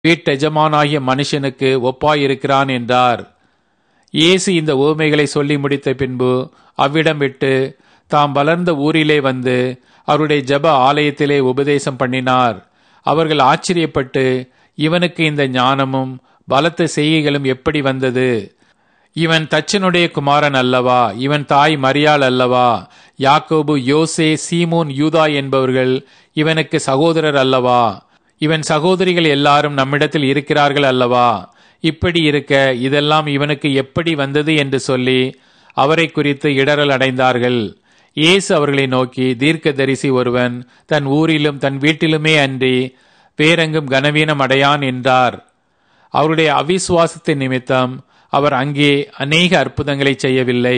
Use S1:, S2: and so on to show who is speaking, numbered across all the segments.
S1: வீட்டெஜமானாகிய மனுஷனுக்கு ஒப்பாயிருக்கிறான் என்றார் இயேசு இந்த உவமைகளை சொல்லி முடித்த பின்பு அவ்விடம் விட்டு தாம் வளர்ந்த ஊரிலே வந்து அவருடைய ஜெப ஆலயத்திலே உபதேசம் பண்ணினார் அவர்கள் ஆச்சரியப்பட்டு இவனுக்கு இந்த ஞானமும் பலத்த செய்கைகளும் எப்படி வந்தது இவன் தச்சனுடைய குமாரன் அல்லவா இவன் தாய் மரியாள் அல்லவா யாக்கோபு யோசே சீமோன் யூதா என்பவர்கள் இவனுக்கு சகோதரர் அல்லவா இவன் சகோதரிகள் எல்லாரும் நம்மிடத்தில் இருக்கிறார்கள் அல்லவா இப்படி இருக்க இதெல்லாம் இவனுக்கு எப்படி வந்தது என்று சொல்லி அவரை குறித்து இடரல் அடைந்தார்கள் இயேசு அவர்களை நோக்கி தீர்க்கதரிசி ஒருவன் தன் ஊரிலும் தன் வீட்டிலுமே அன்றி வேறெங்கும் கனவீனம் அடையான் என்றார் அவருடைய அவிசுவாசத்தின் நிமித்தம் அவர் அங்கே அநேக அற்புதங்களை செய்யவில்லை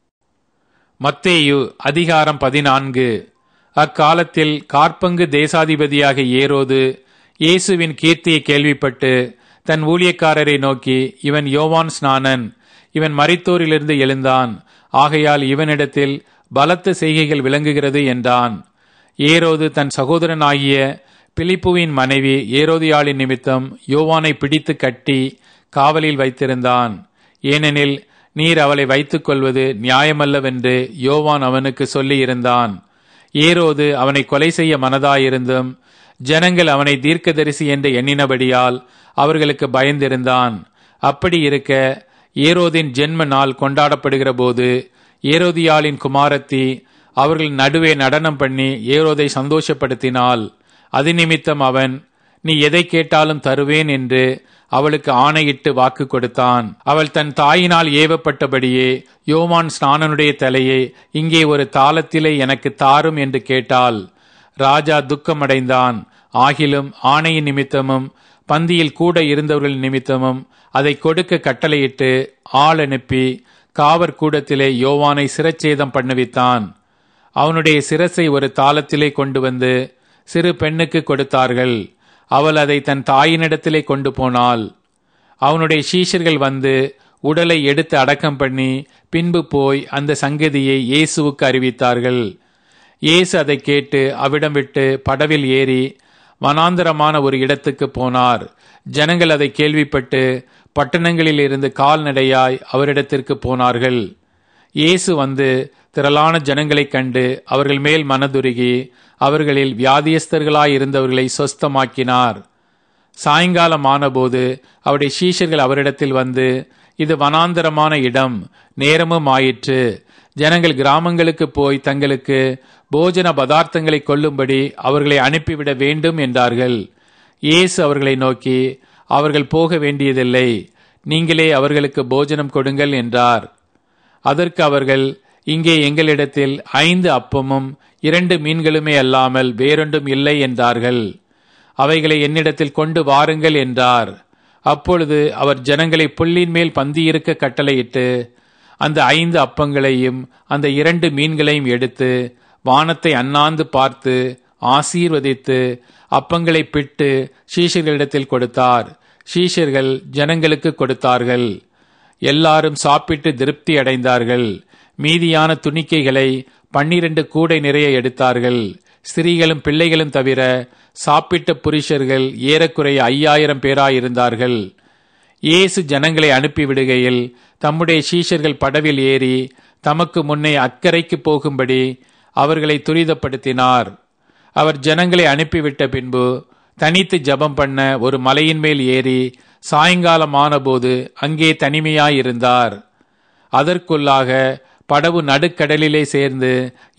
S1: மத்தேயு அதிகாரம் பதினான்கு அக்காலத்தில் கார்பங்கு தேசாதிபதியாக ஏரோது இயேசுவின் கீர்த்தியை கேள்விப்பட்டு தன் ஊழியக்காரரை நோக்கி இவன் யோவான் ஸ்நானன் இவன் மரித்தோரிலிருந்து எழுந்தான் ஆகையால் இவனிடத்தில் பலத்த செய்கைகள் விளங்குகிறது என்றான் ஏரோது தன் சகோதரனாகிய பிலிப்புவின் மனைவி ஏரோதியாளின் நிமித்தம் யோவானை பிடித்து கட்டி காவலில் வைத்திருந்தான் ஏனெனில் நீர் அவளை வைத்துக் கொள்வது நியாயமல்லவென்று யோவான் அவனுக்கு சொல்லியிருந்தான் ஏரோது அவனை கொலை செய்ய மனதாயிருந்தும் ஜனங்கள் அவனை தீர்க்கதரிசி என்று எண்ணினபடியால் அவர்களுக்கு பயந்திருந்தான் அப்படி இருக்க ஏரோதின் ஜென்ம நாள் கொண்டாடப்படுகிற போது ஏரோதியாளின் குமாரத்தி அவர்கள் நடுவே நடனம் பண்ணி ஏரோதை சந்தோஷப்படுத்தினாள் அது நிமித்தம் அவன் நீ எதை கேட்டாலும் தருவேன் என்று அவளுக்கு ஆணையிட்டு வாக்கு கொடுத்தான் அவள் தன் தாயினால் ஏவப்பட்டபடியே யோவான் ஸ்நானனுடைய தலையை இங்கே ஒரு தாளத்திலே எனக்கு தாரும் என்று கேட்டாள் ராஜா துக்கமடைந்தான் ஆகிலும் ஆணையின் நிமித்தமும் பந்தியில் கூட இருந்தவர்கள் நிமித்தமும் அதை கொடுக்க கட்டளையிட்டு ஆள் அனுப்பி காவற் கூடத்திலே யோவானை சிரச்சேதம் பண்ணுவித்தான் அவனுடைய சிரசை ஒரு தாளத்திலே கொண்டு வந்து சிறு பெண்ணுக்கு கொடுத்தார்கள் அவள் அதை தன் தாயினிடத்திலே கொண்டு போனாள் அவனுடைய சீஷர்கள் வந்து உடலை எடுத்து அடக்கம் பண்ணி பின்பு போய் அந்த சங்கதியை இயேசுவுக்கு அறிவித்தார்கள் இயேசு அதை கேட்டு அவிடம் விட்டு படவில் ஏறி வனாந்தரமான ஒரு இடத்துக்கு போனார் ஜனங்கள் அதை கேள்விப்பட்டு பட்டணங்களில் இருந்து கால்நடையாய் அவரிடத்திற்கு போனார்கள் இயேசு வந்து திரளான ஜனங்களைக் கண்டு அவர்கள் மேல் மனதுருகி அவர்களில் வியாதியஸ்தர்களாய் இருந்தவர்களை சொஸ்தமாக்கினார் சாயங்காலம் ஆனபோது அவருடைய சீஷர்கள் அவரிடத்தில் வந்து இது வனாந்தரமான இடம் நேரமும் ஆயிற்று ஜனங்கள் கிராமங்களுக்கு போய் தங்களுக்கு போஜன பதார்த்தங்களை கொள்ளும்படி அவர்களை அனுப்பிவிட வேண்டும் என்றார்கள் இயேசு அவர்களை நோக்கி அவர்கள் போக வேண்டியதில்லை நீங்களே அவர்களுக்கு போஜனம் கொடுங்கள் என்றார் அதற்கு அவர்கள் இங்கே எங்களிடத்தில் ஐந்து அப்பமும் இரண்டு மீன்களுமே அல்லாமல் வேறொன்றும் இல்லை என்றார்கள் அவைகளை என்னிடத்தில் கொண்டு வாருங்கள் என்றார் அப்பொழுது அவர் ஜனங்களை புல்லின் மேல் பந்தியிருக்க கட்டளையிட்டு அந்த ஐந்து அப்பங்களையும் அந்த இரண்டு மீன்களையும் எடுத்து வானத்தை அண்ணாந்து பார்த்து ஆசீர்வதித்து அப்பங்களை பிட்டு சீஷர்களிடத்தில் கொடுத்தார் சீஷர்கள் ஜனங்களுக்கு கொடுத்தார்கள் எல்லாரும் சாப்பிட்டு திருப்தி அடைந்தார்கள் மீதியான துணிக்கைகளை பன்னிரண்டு கூடை நிறைய எடுத்தார்கள் ஸ்திரீகளும் பிள்ளைகளும் தவிர சாப்பிட்ட புருஷர்கள் ஏறக்குறைய ஐயாயிரம் பேராயிருந்தார்கள் இயேசு ஜனங்களை அனுப்பிவிடுகையில் தம்முடைய சீஷர்கள் படவில் ஏறி தமக்கு முன்னே அக்கறைக்கு போகும்படி அவர்களை துரிதப்படுத்தினார் அவர் ஜனங்களை அனுப்பிவிட்ட பின்பு தனித்து ஜபம் பண்ண ஒரு மலையின் மேல் ஏறி சாயங்காலம் ஆனபோது அங்கே தனிமையாயிருந்தார் அதற்குள்ளாக படவு நடுக்கடலிலே சேர்ந்து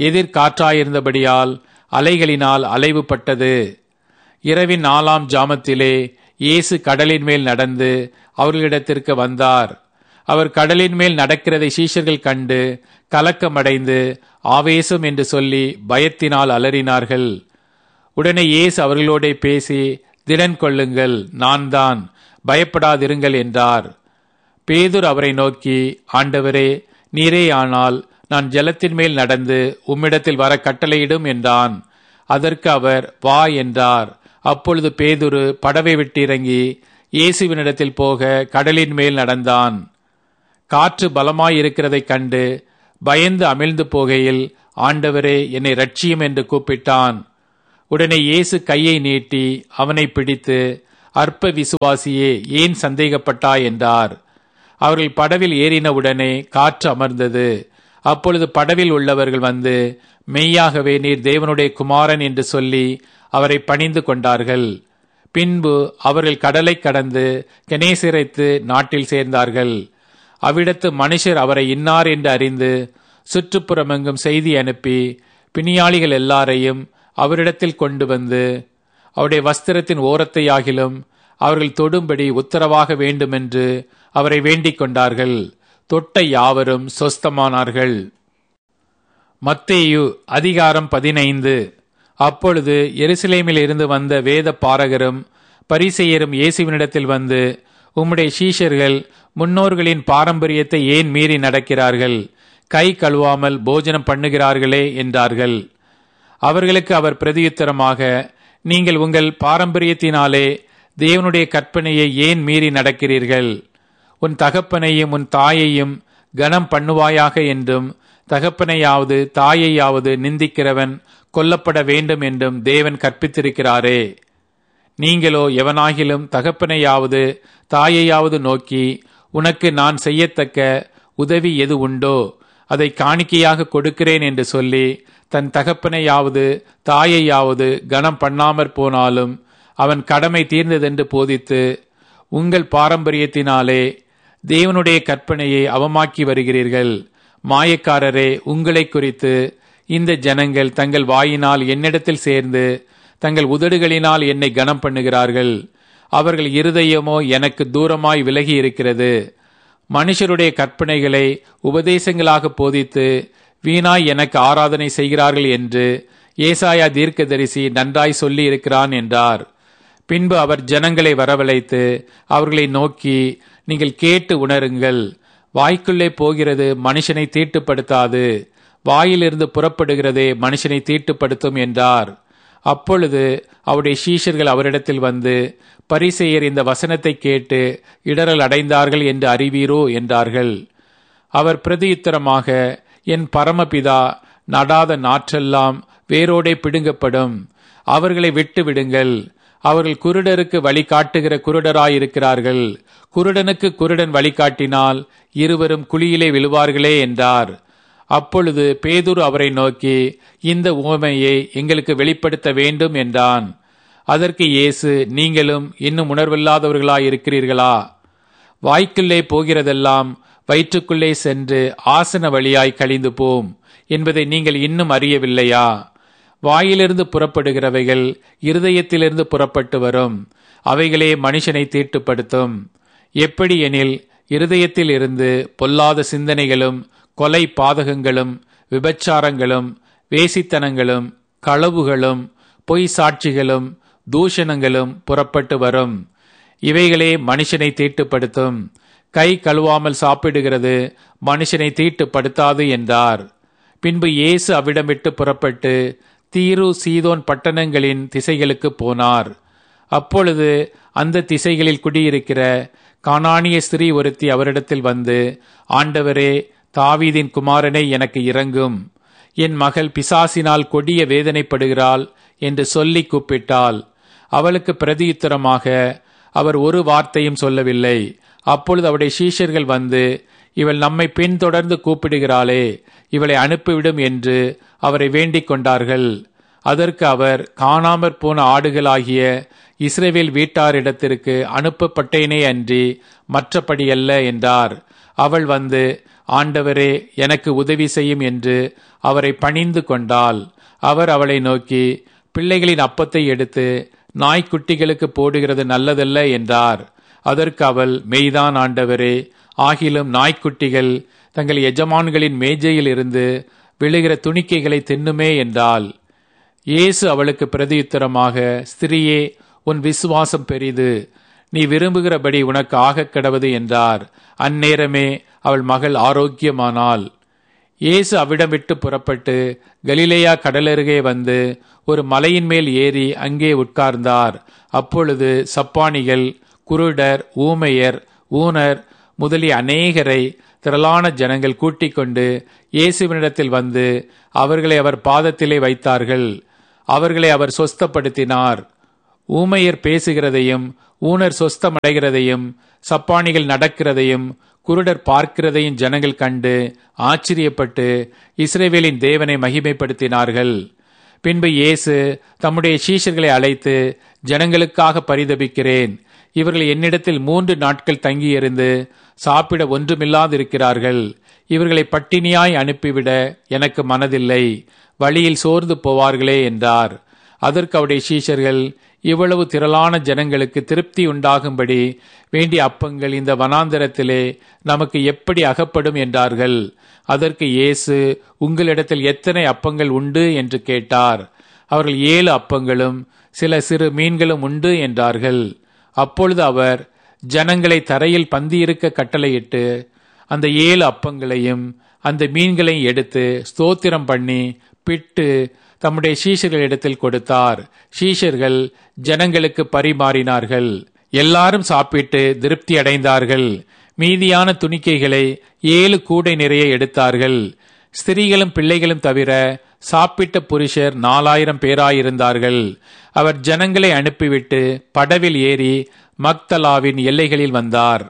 S1: எதிர்காற்றாயிருந்தபடியால் அலைகளினால் அலைவுபட்டது இரவின் நாலாம் ஜாமத்திலே இயேசு கடலின் மேல் நடந்து அவர்களிடத்திற்கு வந்தார் அவர் கடலின் மேல் நடக்கிறதை சீஷர்கள் கண்டு கலக்கமடைந்து ஆவேசம் என்று சொல்லி பயத்தினால் அலறினார்கள் உடனே இயேசு அவர்களோட பேசி திடன் கொள்ளுங்கள் நான் தான் பயப்படாதிருங்கள் என்றார் பேதுர் அவரை நோக்கி ஆண்டவரே நீரே ஆனால் நான் ஜலத்தின் மேல் நடந்து உம்மிடத்தில் வர கட்டளையிடும் என்றான் அதற்கு அவர் வா என்றார் அப்பொழுது பேதுரு படவை விட்டிறங்கி இயேசுவினிடத்தில் போக கடலின் மேல் நடந்தான் காற்று பலமாயிருக்கிறதைக் கண்டு பயந்து அமிழ்ந்து போகையில் ஆண்டவரே என்னை ரட்சியும் என்று கூப்பிட்டான் உடனே இயேசு கையை நீட்டி அவனை பிடித்து அற்ப விசுவாசியே ஏன் சந்தேகப்பட்டாய் என்றார் அவர்கள் படவில் ஏறினவுடனே காற்று அமர்ந்தது அப்பொழுது படவில் உள்ளவர்கள் வந்து மெய்யாகவே நீர் தேவனுடைய குமாரன் என்று சொல்லி அவரை பணிந்து கொண்டார்கள் பின்பு அவர்கள் கடலை கடந்து கெனேசிரைத்து நாட்டில் சேர்ந்தார்கள் அவ்விடத்து மனுஷர் அவரை இன்னார் என்று அறிந்து சுற்றுப்புறமெங்கும் செய்தி அனுப்பி பிணியாளிகள் எல்லாரையும் அவரிடத்தில் கொண்டு வந்து அவருடைய வஸ்திரத்தின் ஓரத்தையாகிலும் அவர்கள் தொடும்படி உத்தரவாக வேண்டுமென்று அவரை வேண்டிக் கொண்டார்கள் தொட்ட யாவரும் சொஸ்தமானார்கள் மத்தேயு அதிகாரம் பதினைந்து அப்பொழுது எருசலேமில் இருந்து வந்த வேத பாரகரும் பரிசெயரும் இயேசுவினிடத்தில் வந்து உம்முடைய சீஷர்கள் முன்னோர்களின் பாரம்பரியத்தை ஏன் மீறி நடக்கிறார்கள் கை கழுவாமல் போஜனம் பண்ணுகிறார்களே என்றார்கள் அவர்களுக்கு அவர் பிரதியுத்தரமாக நீங்கள் உங்கள் பாரம்பரியத்தினாலே தேவனுடைய கற்பனையை ஏன் மீறி நடக்கிறீர்கள் உன் தகப்பனையும் உன் தாயையும் கனம் பண்ணுவாயாக என்றும் தகப்பனையாவது தாயையாவது நிந்திக்கிறவன் கொல்லப்பட வேண்டும் என்றும் தேவன் கற்பித்திருக்கிறாரே நீங்களோ எவனாகிலும் தகப்பனையாவது தாயையாவது நோக்கி உனக்கு நான் செய்யத்தக்க உதவி எது உண்டோ அதை காணிக்கையாக கொடுக்கிறேன் என்று சொல்லி தன் தகப்பனையாவது தாயையாவது கனம் பண்ணாமற் போனாலும் அவன் கடமை தீர்ந்ததென்று போதித்து உங்கள் பாரம்பரியத்தினாலே தேவனுடைய கற்பனையை அவமாக்கி வருகிறீர்கள் மாயக்காரரே உங்களை குறித்து இந்த ஜனங்கள் தங்கள் வாயினால் என்னிடத்தில் சேர்ந்து தங்கள் உதடுகளினால் என்னை கனம் பண்ணுகிறார்கள் அவர்கள் இருதயமோ எனக்கு தூரமாய் விலகி இருக்கிறது மனுஷருடைய கற்பனைகளை உபதேசங்களாக போதித்து வீணாய் எனக்கு ஆராதனை செய்கிறார்கள் என்று ஏசாயா தீர்க்கதரிசி நன்றாய் சொல்லி இருக்கிறான் என்றார் பின்பு அவர் ஜனங்களை வரவழைத்து அவர்களை நோக்கி நீங்கள் கேட்டு உணருங்கள் வாய்க்குள்ளே போகிறது மனுஷனை தீட்டுப்படுத்தாது வாயிலிருந்து புறப்படுகிறதே மனுஷனை தீட்டுப்படுத்தும் என்றார் அப்பொழுது அவருடைய சீஷர்கள் அவரிடத்தில் வந்து பரிசெயர் இந்த வசனத்தை கேட்டு இடரல் அடைந்தார்கள் என்று அறிவீரோ என்றார்கள் அவர் பிரதியுத்தரமாக என் பரமபிதா நடாத நாற்றெல்லாம் வேரோடே பிடுங்கப்படும் அவர்களை விட்டு விடுங்கள் அவர்கள் குருடருக்கு வழிகாட்டுகிற குருடராயிருக்கிறார்கள் குருடனுக்கு குருடன் வழிகாட்டினால் இருவரும் குழியிலே விழுவார்களே என்றார் அப்பொழுது பேதுரு அவரை நோக்கி இந்த உவமையை எங்களுக்கு வெளிப்படுத்த வேண்டும் என்றான் அதற்கு இயேசு நீங்களும் இன்னும் உணர்வில்லாதவர்களாய் இருக்கிறீர்களா வாய்க்குள்ளே போகிறதெல்லாம் வயிற்றுக்குள்ளே சென்று ஆசன வழியாய் கழிந்து போம் என்பதை நீங்கள் இன்னும் அறியவில்லையா வாயிலிருந்து புறப்படுகிறவைகள் இருதயத்திலிருந்து புறப்பட்டு வரும் அவைகளே மனுஷனை தீட்டுப்படுத்தும் எப்படி எனில் இருதயத்தில் இருந்து பொல்லாத சிந்தனைகளும் கொலை பாதகங்களும் விபச்சாரங்களும் வேசித்தனங்களும் களவுகளும் பொய் சாட்சிகளும் தூஷணங்களும் புறப்பட்டு வரும் இவைகளே மனுஷனை தீட்டுப்படுத்தும் கை கழுவாமல் சாப்பிடுகிறது மனுஷனை தீட்டுப்படுத்தாது என்றார் பின்பு இயேசு அவ்விடமிட்டு புறப்பட்டு தீரு சீதோன் பட்டணங்களின் திசைகளுக்கு போனார் அப்பொழுது அந்த திசைகளில் குடியிருக்கிற கானானிய ஸ்திரீ ஒருத்தி அவரிடத்தில் வந்து ஆண்டவரே தாவீதின் குமாரனை எனக்கு இறங்கும் என் மகள் பிசாசினால் கொடிய வேதனைப்படுகிறாள் என்று சொல்லி கூப்பிட்டாள் அவளுக்கு பிரதியுத்தரமாக அவர் ஒரு வார்த்தையும் சொல்லவில்லை அப்பொழுது அவருடைய சீஷர்கள் வந்து இவள் நம்மை பின்தொடர்ந்து கூப்பிடுகிறாளே இவளை அனுப்பிவிடும் என்று அவரை வேண்டிக் கொண்டார்கள் அதற்கு அவர் காணாமற் போன ஆடுகளாகிய இஸ்ரேவேல் வீட்டாரிடத்திற்கு அனுப்பப்பட்டேனே அன்றி மற்றபடியல்ல என்றார் அவள் வந்து ஆண்டவரே எனக்கு உதவி செய்யும் என்று அவரை பணிந்து கொண்டாள் அவர் அவளை நோக்கி பிள்ளைகளின் அப்பத்தை எடுத்து நாய்க்குட்டிகளுக்கு போடுகிறது நல்லதல்ல என்றார் அதற்கு அவள் மெய்தான் ஆண்டவரே ஆகிலும் நாய்க்குட்டிகள் தங்கள் எஜமான்களின் மேஜையில் இருந்து விழுகிற துணிக்கைகளை தின்னுமே என்றாள் இயேசு அவளுக்கு பிரதியுத்தரமாக ஸ்திரியே உன் விசுவாசம் பெரிது நீ விரும்புகிறபடி உனக்கு ஆகக் கிடவது என்றார் அந்நேரமே அவள் மகள் ஆரோக்கியமானாள் இயேசு அவ்விடம் விட்டு புறப்பட்டு கலிலேயா கடலருகே வந்து ஒரு மலையின் மேல் ஏறி அங்கே உட்கார்ந்தார் அப்பொழுது சப்பானிகள் குருடர் ஊமையர் ஊனர் முதலிய அநேகரை திரளான ஜனங்கள் கூட்டிக் கொண்டு இயேசுவினிடத்தில் வந்து அவர்களை அவர் பாதத்திலே வைத்தார்கள் அவர்களை அவர் சொஸ்தப்படுத்தினார் ஊமையர் பேசுகிறதையும் ஊனர் சொஸ்தமடைகிறதையும் சப்பானிகள் நடக்கிறதையும் குருடர் பார்க்கிறதையும் ஜனங்கள் கண்டு ஆச்சரியப்பட்டு இஸ்ரேவேலின் தேவனை மகிமைப்படுத்தினார்கள் பின்பு இயேசு தம்முடைய சீஷர்களை அழைத்து ஜனங்களுக்காக பரிதபிக்கிறேன் இவர்கள் என்னிடத்தில் மூன்று நாட்கள் தங்கியிருந்து சாப்பிட ஒன்றுமில்லாதிருக்கிறார்கள் இவர்களை பட்டினியாய் அனுப்பிவிட எனக்கு மனதில்லை வழியில் சோர்ந்து போவார்களே என்றார் அதற்கு அவருடைய சீஷர்கள் இவ்வளவு திரளான ஜனங்களுக்கு திருப்தி உண்டாகும்படி வேண்டிய அப்பங்கள் இந்த வனாந்தரத்திலே நமக்கு எப்படி அகப்படும் என்றார்கள் அதற்கு இயேசு உங்களிடத்தில் எத்தனை அப்பங்கள் உண்டு என்று கேட்டார் அவர்கள் ஏழு அப்பங்களும் சில சிறு மீன்களும் உண்டு என்றார்கள் அப்பொழுது அவர் ஜனங்களை தரையில் பந்தியிருக்க கட்டளையிட்டு அந்த ஏழு அப்பங்களையும் அந்த மீன்களையும் எடுத்து ஸ்தோத்திரம் பண்ணி பிட்டு தம்முடைய சீஷர்களிடத்தில் கொடுத்தார் சீஷர்கள் ஜனங்களுக்கு பரிமாறினார்கள் எல்லாரும் சாப்பிட்டு திருப்தி அடைந்தார்கள் மீதியான துணிக்கைகளை ஏழு கூடை நிறைய எடுத்தார்கள் ஸ்திரீகளும் பிள்ளைகளும் தவிர சாப்பிட்ட புருஷர் நாலாயிரம் பேராயிருந்தார்கள் அவர் ஜனங்களை அனுப்பிவிட்டு படவில் ஏறி மக்தலாவின் எல்லைகளில் வந்தார்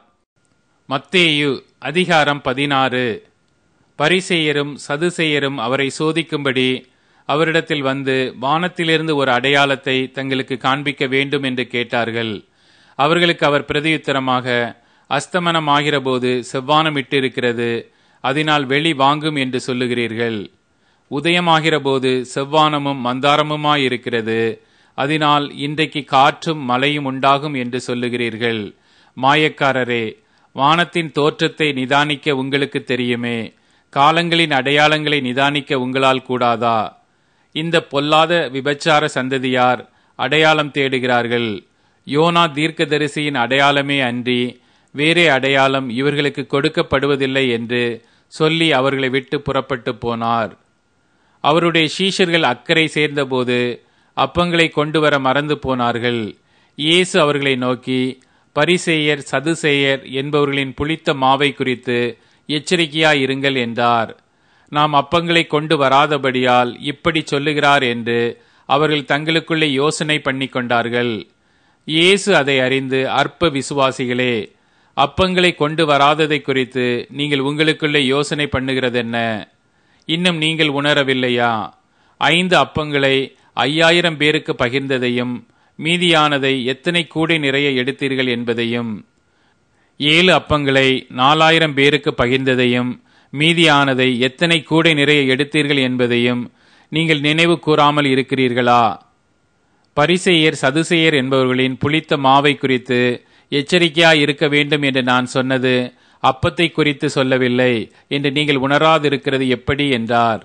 S1: மத்தேயு அதிகாரம் பதினாறு பரிசெயரும் சதுசெயரும் அவரை சோதிக்கும்படி அவரிடத்தில் வந்து வானத்திலிருந்து ஒரு அடையாளத்தை தங்களுக்கு காண்பிக்க வேண்டும் என்று கேட்டார்கள் அவர்களுக்கு அவர் பிரதியுத்தரமாக அஸ்தமனமாகிற போது செவ்வானம் இட்டிருக்கிறது அதனால் வெளி வாங்கும் என்று சொல்லுகிறீர்கள் உதயமாகிற போது செவ்வானமும் மந்தாரமுமாயிருக்கிறது அதனால் இன்றைக்கு காற்றும் மழையும் உண்டாகும் என்று சொல்லுகிறீர்கள் மாயக்காரரே வானத்தின் தோற்றத்தை நிதானிக்க உங்களுக்கு தெரியுமே காலங்களின் அடையாளங்களை நிதானிக்க உங்களால் கூடாதா இந்த பொல்லாத விபச்சார சந்ததியார் அடையாளம் தேடுகிறார்கள் யோனா தீர்க்கதரிசியின் அடையாளமே அன்றி வேறே அடையாளம் இவர்களுக்கு கொடுக்கப்படுவதில்லை என்று சொல்லி அவர்களை விட்டு புறப்பட்டு போனார் அவருடைய சீஷர்கள் அக்கறை சேர்ந்தபோது அப்பங்களை கொண்டு வர மறந்து போனார்கள் இயேசு அவர்களை நோக்கி பரிசேயர் சதுசேயர் என்பவர்களின் புளித்த மாவை குறித்து எச்சரிக்கையாயிருங்கள் என்றார் நாம் அப்பங்களை கொண்டு வராதபடியால் இப்படி சொல்லுகிறார் என்று அவர்கள் தங்களுக்குள்ளே யோசனை பண்ணி கொண்டார்கள் இயேசு அதை அறிந்து அற்ப விசுவாசிகளே அப்பங்களை கொண்டு வராததை குறித்து நீங்கள் உங்களுக்குள்ளே யோசனை பண்ணுகிறதென்ன இன்னும் நீங்கள் உணரவில்லையா ஐந்து அப்பங்களை ஐயாயிரம் பேருக்கு பகிர்ந்ததையும் மீதியானதை எத்தனை கூடை நிறைய எடுத்தீர்கள் என்பதையும் ஏழு அப்பங்களை நாலாயிரம் பேருக்கு பகிர்ந்ததையும் மீதியானதை எத்தனை கூடை நிறைய எடுத்தீர்கள் என்பதையும் நீங்கள் நினைவு கூறாமல் இருக்கிறீர்களா பரிசெயர் சதுசெயர் என்பவர்களின் புளித்த மாவை குறித்து எச்சரிக்கையாய் இருக்க வேண்டும் என்று நான் சொன்னது அப்பத்தை குறித்து சொல்லவில்லை என்று நீங்கள் உணராதிருக்கிறது எப்படி என்றார்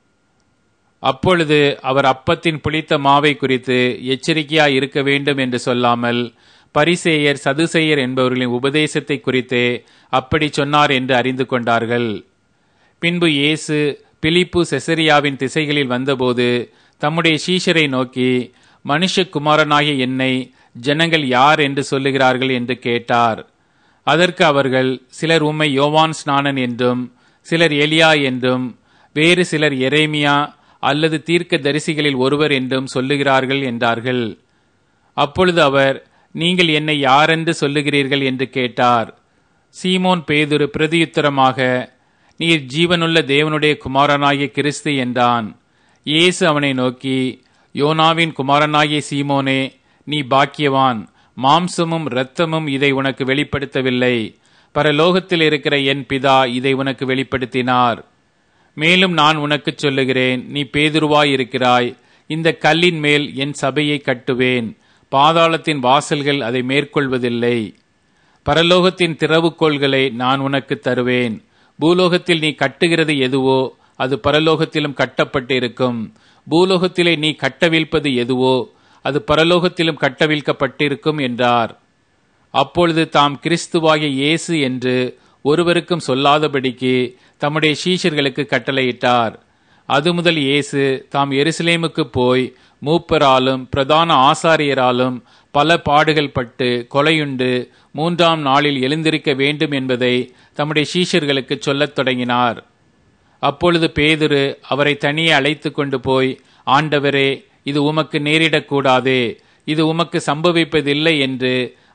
S1: அப்பொழுது அவர் அப்பத்தின் புளித்த மாவை குறித்து எச்சரிக்கையாய் இருக்க வேண்டும் என்று சொல்லாமல் பரிசேயர் சதுசேயர் என்பவர்களின் உபதேசத்தை குறித்தே அப்படி சொன்னார் என்று அறிந்து கொண்டார்கள் பின்பு இயேசு பிலிப்பு செசரியாவின் திசைகளில் வந்தபோது தம்முடைய சீஷரை நோக்கி மனுஷகுமாரனாகிய என்னை ஜனங்கள் யார் என்று சொல்லுகிறார்கள் என்று கேட்டார் அதற்கு அவர்கள் சிலர் உம்மை யோவான் ஸ்நானன் என்றும் சிலர் எலியா என்றும் வேறு சிலர் எரேமியா அல்லது தீர்க்க தரிசிகளில் ஒருவர் என்றும் சொல்லுகிறார்கள் என்றார்கள் அப்பொழுது அவர் நீங்கள் என்னை யாரென்று சொல்லுகிறீர்கள் என்று கேட்டார் சீமோன் பேதுரு பிரதியுத்தரமாக நீர் ஜீவனுள்ள தேவனுடைய குமாரனாகிய கிறிஸ்து என்றான் இயேசு அவனை நோக்கி யோனாவின் குமாரனாகிய சீமோனே நீ பாக்கியவான் மாம்சமும் இரத்தமும் இதை உனக்கு வெளிப்படுத்தவில்லை பரலோகத்தில் இருக்கிற என் பிதா இதை உனக்கு வெளிப்படுத்தினார் மேலும் நான் உனக்கு சொல்லுகிறேன் நீ பேதுருவாய் இருக்கிறாய் இந்த கல்லின் மேல் என் சபையை கட்டுவேன் பாதாளத்தின் வாசல்கள் அதை மேற்கொள்வதில்லை பரலோகத்தின் திறவுகோள்களை நான் உனக்கு தருவேன் பூலோகத்தில் நீ கட்டுகிறது எதுவோ அது பரலோகத்திலும் கட்டப்பட்டிருக்கும் பூலோகத்திலே நீ கட்டவிழ்ப்பது எதுவோ அது பரலோகத்திலும் கட்டவிழ்க்கப்பட்டிருக்கும் என்றார் அப்பொழுது தாம் கிறிஸ்துவாகிய இயேசு என்று ஒருவருக்கும் சொல்லாதபடிக்கு தம்முடைய சீஷர்களுக்கு கட்டளையிட்டார் அது முதல் இயேசு தாம் எருசலேமுக்கு போய் மூப்பராலும் பிரதான ஆசாரியராலும் பல பாடுகள் பட்டு கொலையுண்டு மூன்றாம் நாளில் எழுந்திருக்க வேண்டும் என்பதை தம்முடைய சீஷர்களுக்கு சொல்லத் தொடங்கினார் அப்பொழுது பேதுரு அவரை தனியே அழைத்து கொண்டு போய் ஆண்டவரே இது உமக்கு நேரிடக்கூடாதே இது உமக்கு சம்பவிப்பதில்லை என்று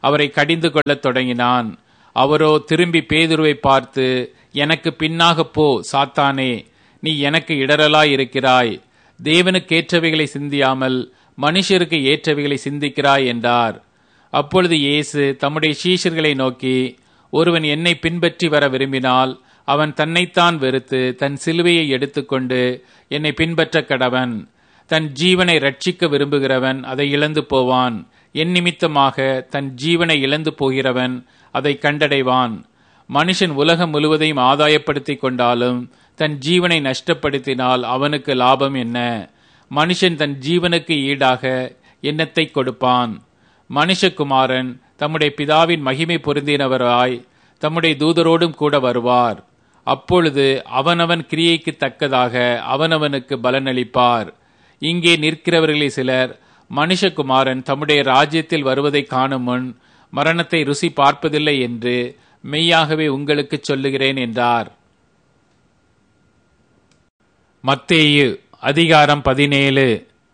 S1: அவரை கடிந்து கொள்ளத் தொடங்கினான் அவரோ திரும்பி பேதுருவை பார்த்து எனக்கு பின்னாக போ சாத்தானே நீ எனக்கு இடரலாய் இருக்கிறாய் தேவனுக்கேற்றவைகளை சிந்தியாமல் மனுஷருக்கு ஏற்றவைகளை சிந்திக்கிறாய் என்றார் அப்பொழுது இயேசு தம்முடைய சீஷர்களை நோக்கி ஒருவன் என்னை பின்பற்றி வர விரும்பினால் அவன் தன்னைத்தான் வெறுத்து தன் சிலுவையை எடுத்துக்கொண்டு என்னை பின்பற்ற கடவன் தன் ஜீவனை ரட்சிக்க விரும்புகிறவன் அதை இழந்து போவான் என் நிமித்தமாக தன் ஜீவனை இழந்து போகிறவன் அதை கண்டடைவான் மனுஷன் உலகம் முழுவதையும் ஆதாயப்படுத்திக் கொண்டாலும் தன் ஜீவனை நஷ்டப்படுத்தினால் அவனுக்கு லாபம் என்ன மனுஷன் தன் ஜீவனுக்கு ஈடாக எண்ணத்தை கொடுப்பான் மனுஷகுமாரன் தம்முடைய பிதாவின் மகிமை பொருந்தினவராய் தம்முடைய தூதரோடும் கூட வருவார் அப்பொழுது அவனவன் கிரியைக்கு தக்கதாக அவனவனுக்கு பலனளிப்பார் இங்கே நிற்கிறவர்களில் சிலர் மனுஷகுமாரன் தம்முடைய ராஜ்யத்தில் வருவதை காணும் முன் மரணத்தை ருசி பார்ப்பதில்லை என்று மெய்யாகவே உங்களுக்கு சொல்லுகிறேன் என்றார் மத்தேயு அதிகாரம் பதினேழு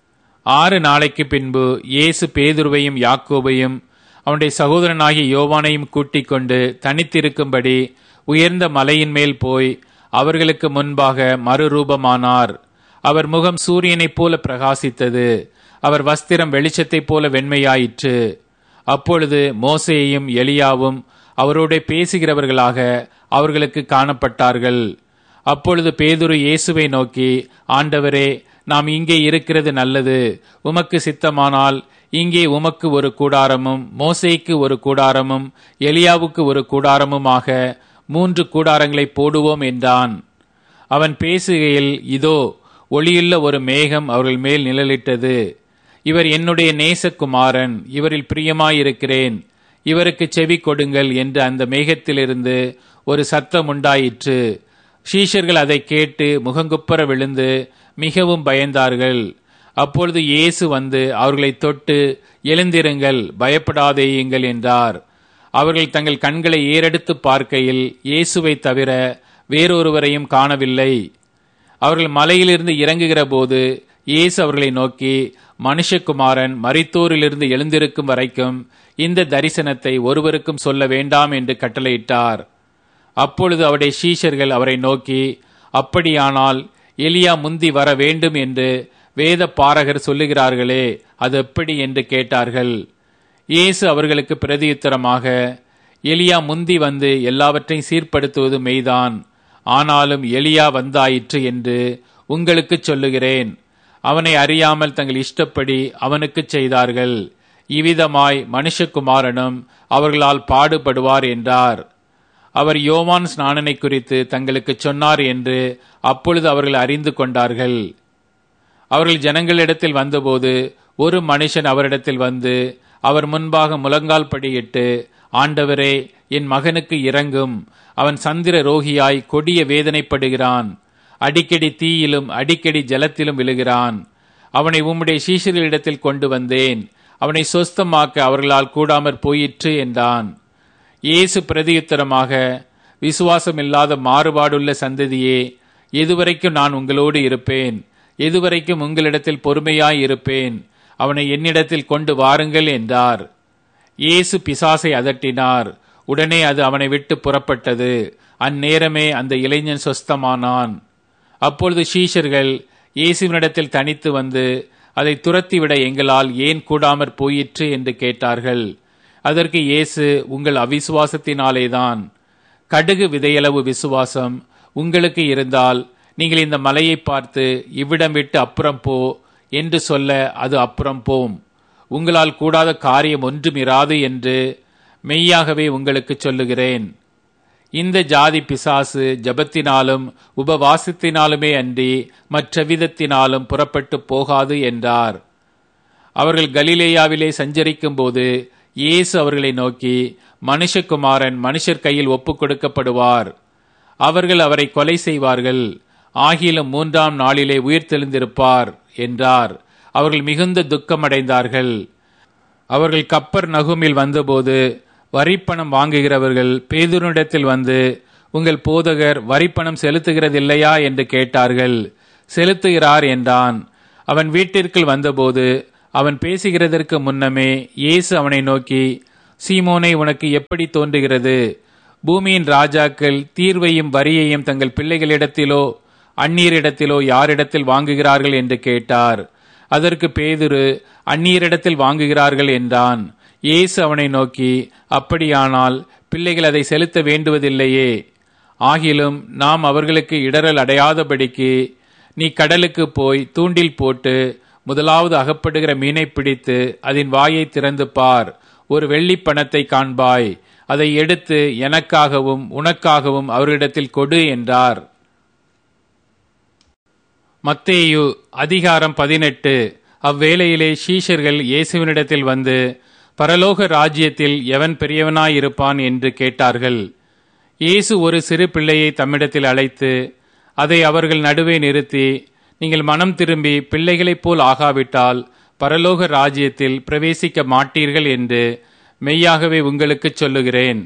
S1: ஆறு நாளைக்கு பின்பு இயேசு பேதுருவையும் யாக்கோபையும் அவனுடைய சகோதரனாகிய யோவானையும் கூட்டிக் கொண்டு தனித்திருக்கும்படி உயர்ந்த மலையின் மேல் போய் அவர்களுக்கு முன்பாக மறுரூபமானார் அவர் முகம் சூரியனைப் போல பிரகாசித்தது அவர் வஸ்திரம் வெளிச்சத்தைப் போல வெண்மையாயிற்று அப்பொழுது மோசேயும் எலியாவும் அவரோட பேசுகிறவர்களாக அவர்களுக்கு காணப்பட்டார்கள் அப்பொழுது பேதுரு இயேசுவை நோக்கி ஆண்டவரே நாம் இங்கே இருக்கிறது நல்லது உமக்கு சித்தமானால் இங்கே உமக்கு ஒரு கூடாரமும் மோசேக்கு ஒரு கூடாரமும் எலியாவுக்கு ஒரு கூடாரமுமாக மூன்று கூடாரங்களை போடுவோம் என்றான் அவன் பேசுகையில் இதோ ஒளியுள்ள ஒரு மேகம் அவர்கள் மேல் நிழலிட்டது இவர் என்னுடைய நேசகுமாரன் இவரில் பிரியமாயிருக்கிறேன் இவருக்கு செவி கொடுங்கள் என்று அந்த மேகத்திலிருந்து ஒரு சத்தம் உண்டாயிற்று ஷீஷர்கள் அதை கேட்டு முகங்குப்புற விழுந்து மிகவும் பயந்தார்கள் அப்பொழுது இயேசு வந்து அவர்களை தொட்டு எழுந்திருங்கள் பயப்படாதேயுங்கள் என்றார் அவர்கள் தங்கள் கண்களை ஏறெடுத்து பார்க்கையில் இயேசுவை தவிர வேறொருவரையும் காணவில்லை அவர்கள் மலையிலிருந்து இறங்குகிற போது இயேசு அவர்களை நோக்கி மனுஷகுமாரன் மரித்தோரிலிருந்து எழுந்திருக்கும் வரைக்கும் இந்த தரிசனத்தை ஒருவருக்கும் சொல்ல வேண்டாம் என்று கட்டளையிட்டார் அப்பொழுது அவருடைய சீஷர்கள் அவரை நோக்கி அப்படியானால் எலியா முந்தி வர வேண்டும் என்று வேத பாரகர் சொல்லுகிறார்களே அது எப்படி என்று கேட்டார்கள் இயேசு அவர்களுக்கு பிரதியுத்தரமாக எலியா முந்தி வந்து எல்லாவற்றையும் சீர்படுத்துவது மெய்தான் ஆனாலும் எலியா வந்தாயிற்று என்று உங்களுக்கு சொல்லுகிறேன் அவனை அறியாமல் தங்கள் இஷ்டப்படி அவனுக்கு செய்தார்கள் இவ்விதமாய் மனுஷகுமாரனும் அவர்களால் பாடுபடுவார் என்றார் அவர் யோவான் ஸ்நானனை குறித்து தங்களுக்கு சொன்னார் என்று அப்பொழுது அவர்கள் அறிந்து கொண்டார்கள் அவர்கள் ஜனங்களிடத்தில் வந்தபோது ஒரு மனுஷன் அவரிடத்தில் வந்து அவர் முன்பாக முழங்கால் படியிட்டு ஆண்டவரே என் மகனுக்கு இறங்கும் அவன் சந்திர ரோகியாய் கொடிய வேதனைப்படுகிறான் அடிக்கடி தீயிலும் அடிக்கடி ஜலத்திலும் விழுகிறான் அவனை உம்முடைய சீஷர்களிடத்தில் கொண்டு வந்தேன் அவனை சொஸ்தமாக்க அவர்களால் கூடாமற் போயிற்று என்றான் இயேசு பிரதியுத்தரமாக விசுவாசமில்லாத மாறுபாடுள்ள சந்ததியே எதுவரைக்கும் நான் உங்களோடு இருப்பேன் எதுவரைக்கும் உங்களிடத்தில் பொறுமையாய் இருப்பேன் அவனை என்னிடத்தில் கொண்டு வாருங்கள் என்றார் இயேசு பிசாசை அதட்டினார் உடனே அது அவனை விட்டு புறப்பட்டது அந்நேரமே அந்த இளைஞன் சொஸ்தமானான் அப்பொழுது சீஷர்கள் இயேசுவினிடத்தில் தனித்து வந்து அதை துரத்திவிட எங்களால் ஏன் கூடாமற் போயிற்று என்று கேட்டார்கள் அதற்கு இயேசு உங்கள் அவிசுவாசத்தினாலேதான் கடுகு விதையளவு விசுவாசம் உங்களுக்கு இருந்தால் நீங்கள் இந்த மலையை பார்த்து இவ்விடம் விட்டு அப்புறம் போ என்று சொல்ல அது அப்புறம் போம் உங்களால் கூடாத காரியம் ஒன்றுமிராது என்று மெய்யாகவே உங்களுக்கு சொல்லுகிறேன் இந்த ஜாதி பிசாசு ஜபத்தினாலும் உபவாசத்தினாலுமே அன்றி மற்ற விதத்தினாலும் புறப்பட்டு போகாது என்றார் அவர்கள் கலிலேயாவிலே சஞ்சரிக்கும் போது இயேசு அவர்களை நோக்கி மனுஷகுமாரன் மனுஷர் கையில் ஒப்புக் கொடுக்கப்படுவார் அவர்கள் அவரை கொலை செய்வார்கள் ஆகிலும் மூன்றாம் நாளிலே உயிர்த்தெழுந்திருப்பார் என்றார் அவர்கள் மிகுந்த துக்கமடைந்தார்கள் அவர்கள் கப்பர் நகுமில் வந்தபோது வரிப்பணம் வாங்குகிறவர்கள் பேதுருனிடத்தில் வந்து உங்கள் போதகர் வரிப்பணம் செலுத்துகிறதில்லையா என்று கேட்டார்கள் செலுத்துகிறார் என்றான் அவன் வீட்டிற்குள் வந்தபோது அவன் பேசுகிறதற்கு முன்னமே இயேசு அவனை நோக்கி சீமோனை உனக்கு எப்படி தோன்றுகிறது பூமியின் ராஜாக்கள் தீர்வையும் வரியையும் தங்கள் பிள்ளைகளிடத்திலோ அந்நீரிடத்திலோ யாரிடத்தில் வாங்குகிறார்கள் என்று கேட்டார் அதற்கு பேதுரு அந்நீரிடத்தில் வாங்குகிறார்கள் என்றான் இயேசு அவனை நோக்கி அப்படியானால் பிள்ளைகள் அதை செலுத்த வேண்டுவதில்லையே ஆகிலும் நாம் அவர்களுக்கு இடரல் அடையாதபடிக்கு நீ கடலுக்கு போய் தூண்டில் போட்டு முதலாவது அகப்படுகிற மீனை பிடித்து அதன் வாயை திறந்து பார் ஒரு வெள்ளிப் பணத்தை காண்பாய் அதை எடுத்து எனக்காகவும் உனக்காகவும் அவரிடத்தில் கொடு என்றார் மத்தேயு அதிகாரம் பதினெட்டு அவ்வேளையிலே ஷீஷர்கள் இயேசுவினிடத்தில் வந்து பரலோக ராஜ்யத்தில் எவன் பெரியவனாயிருப்பான் என்று கேட்டார்கள் இயேசு ஒரு சிறு பிள்ளையை தம்மிடத்தில் அழைத்து அதை அவர்கள் நடுவே நிறுத்தி நீங்கள் மனம் திரும்பி பிள்ளைகளைப் போல் ஆகாவிட்டால் பரலோக ராஜ்யத்தில் பிரவேசிக்க மாட்டீர்கள் என்று மெய்யாகவே உங்களுக்குச் சொல்லுகிறேன்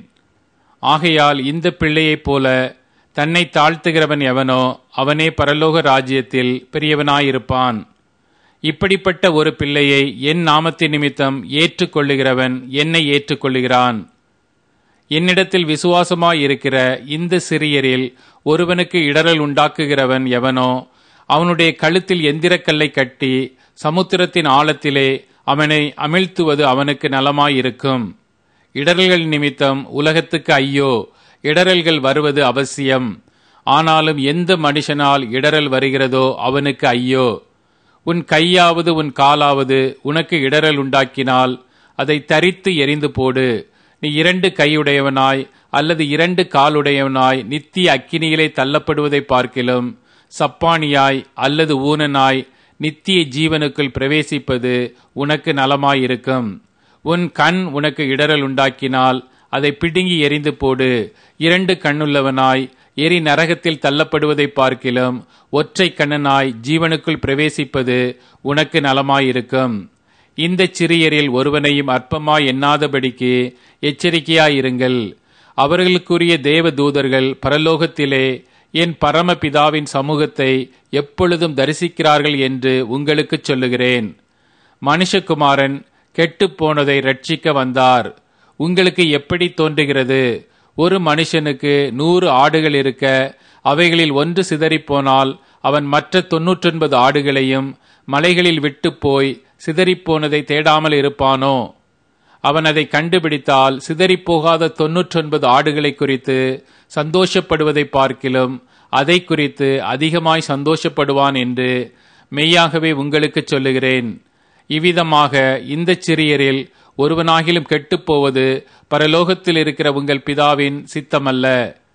S1: ஆகையால் இந்த பிள்ளையைப் போல தன்னை தாழ்த்துகிறவன் எவனோ அவனே பரலோக ராஜ்யத்தில் பெரியவனாயிருப்பான் இப்படிப்பட்ட ஒரு பிள்ளையை என் நாமத்தின் நிமித்தம் ஏற்றுக்கொள்ளுகிறவன் என்னை ஏற்றுக்கொள்ளுகிறான் என்னிடத்தில் விசுவாசமாய் இருக்கிற இந்த சிறியரில் ஒருவனுக்கு இடரல் உண்டாக்குகிறவன் எவனோ அவனுடைய கழுத்தில் எந்திரக்கல்லை கட்டி சமுத்திரத்தின் ஆழத்திலே அவனை அமிழ்த்துவது அவனுக்கு நலமாயிருக்கும் இடரல்கள் நிமித்தம் உலகத்துக்கு ஐயோ இடரல்கள் வருவது அவசியம் ஆனாலும் எந்த மனுஷனால் இடரல் வருகிறதோ அவனுக்கு ஐயோ உன் கையாவது உன் காலாவது உனக்கு இடரல் உண்டாக்கினால் அதை தரித்து எரிந்து போடு நீ இரண்டு கையுடையவனாய் அல்லது இரண்டு காலுடையவனாய் நித்திய அக்கினியிலே தள்ளப்படுவதை பார்க்கிலும் சப்பானியாய் அல்லது ஊனனாய் நித்திய ஜீவனுக்குள் பிரவேசிப்பது உனக்கு நலமாயிருக்கும் உன் கண் உனக்கு இடரல் உண்டாக்கினால் அதை பிடுங்கி எரிந்து போடு இரண்டு கண்ணுள்ளவனாய் எரி நரகத்தில் தள்ளப்படுவதை பார்க்கிலும் ஒற்றை கண்ணனாய் ஜீவனுக்குள் பிரவேசிப்பது உனக்கு நலமாயிருக்கும் இந்த சிறியரில் ஒருவனையும் அற்பமாய் எண்ணாதபடிக்கு எச்சரிக்கையாயிருங்கள் அவர்களுக்குரிய தேவ தூதர்கள் பரலோகத்திலே என் பரமபிதாவின் சமூகத்தை எப்பொழுதும் தரிசிக்கிறார்கள் என்று உங்களுக்கு சொல்லுகிறேன் மனுஷகுமாரன் கெட்டுப் போனதை ரட்சிக்க வந்தார் உங்களுக்கு எப்படி தோன்றுகிறது ஒரு மனுஷனுக்கு நூறு ஆடுகள் இருக்க அவைகளில் ஒன்று சிதறிப்போனால் அவன் மற்ற தொன்னூற்றொன்பது ஆடுகளையும் மலைகளில் விட்டு போய் சிதறிப்போனதை தேடாமல் இருப்பானோ அவன் அதை கண்டுபிடித்தால் சிதறிப்போகாத தொன்னூற்றொன்பது ஆடுகளை குறித்து சந்தோஷப்படுவதை பார்க்கிலும் அதை குறித்து அதிகமாய் சந்தோஷப்படுவான் என்று மெய்யாகவே உங்களுக்கு சொல்லுகிறேன் இவ்விதமாக இந்த சிறியரில் ஒருவனாகிலும் கெட்டுப்போவது பரலோகத்தில் இருக்கிற உங்கள் பிதாவின் சித்தமல்ல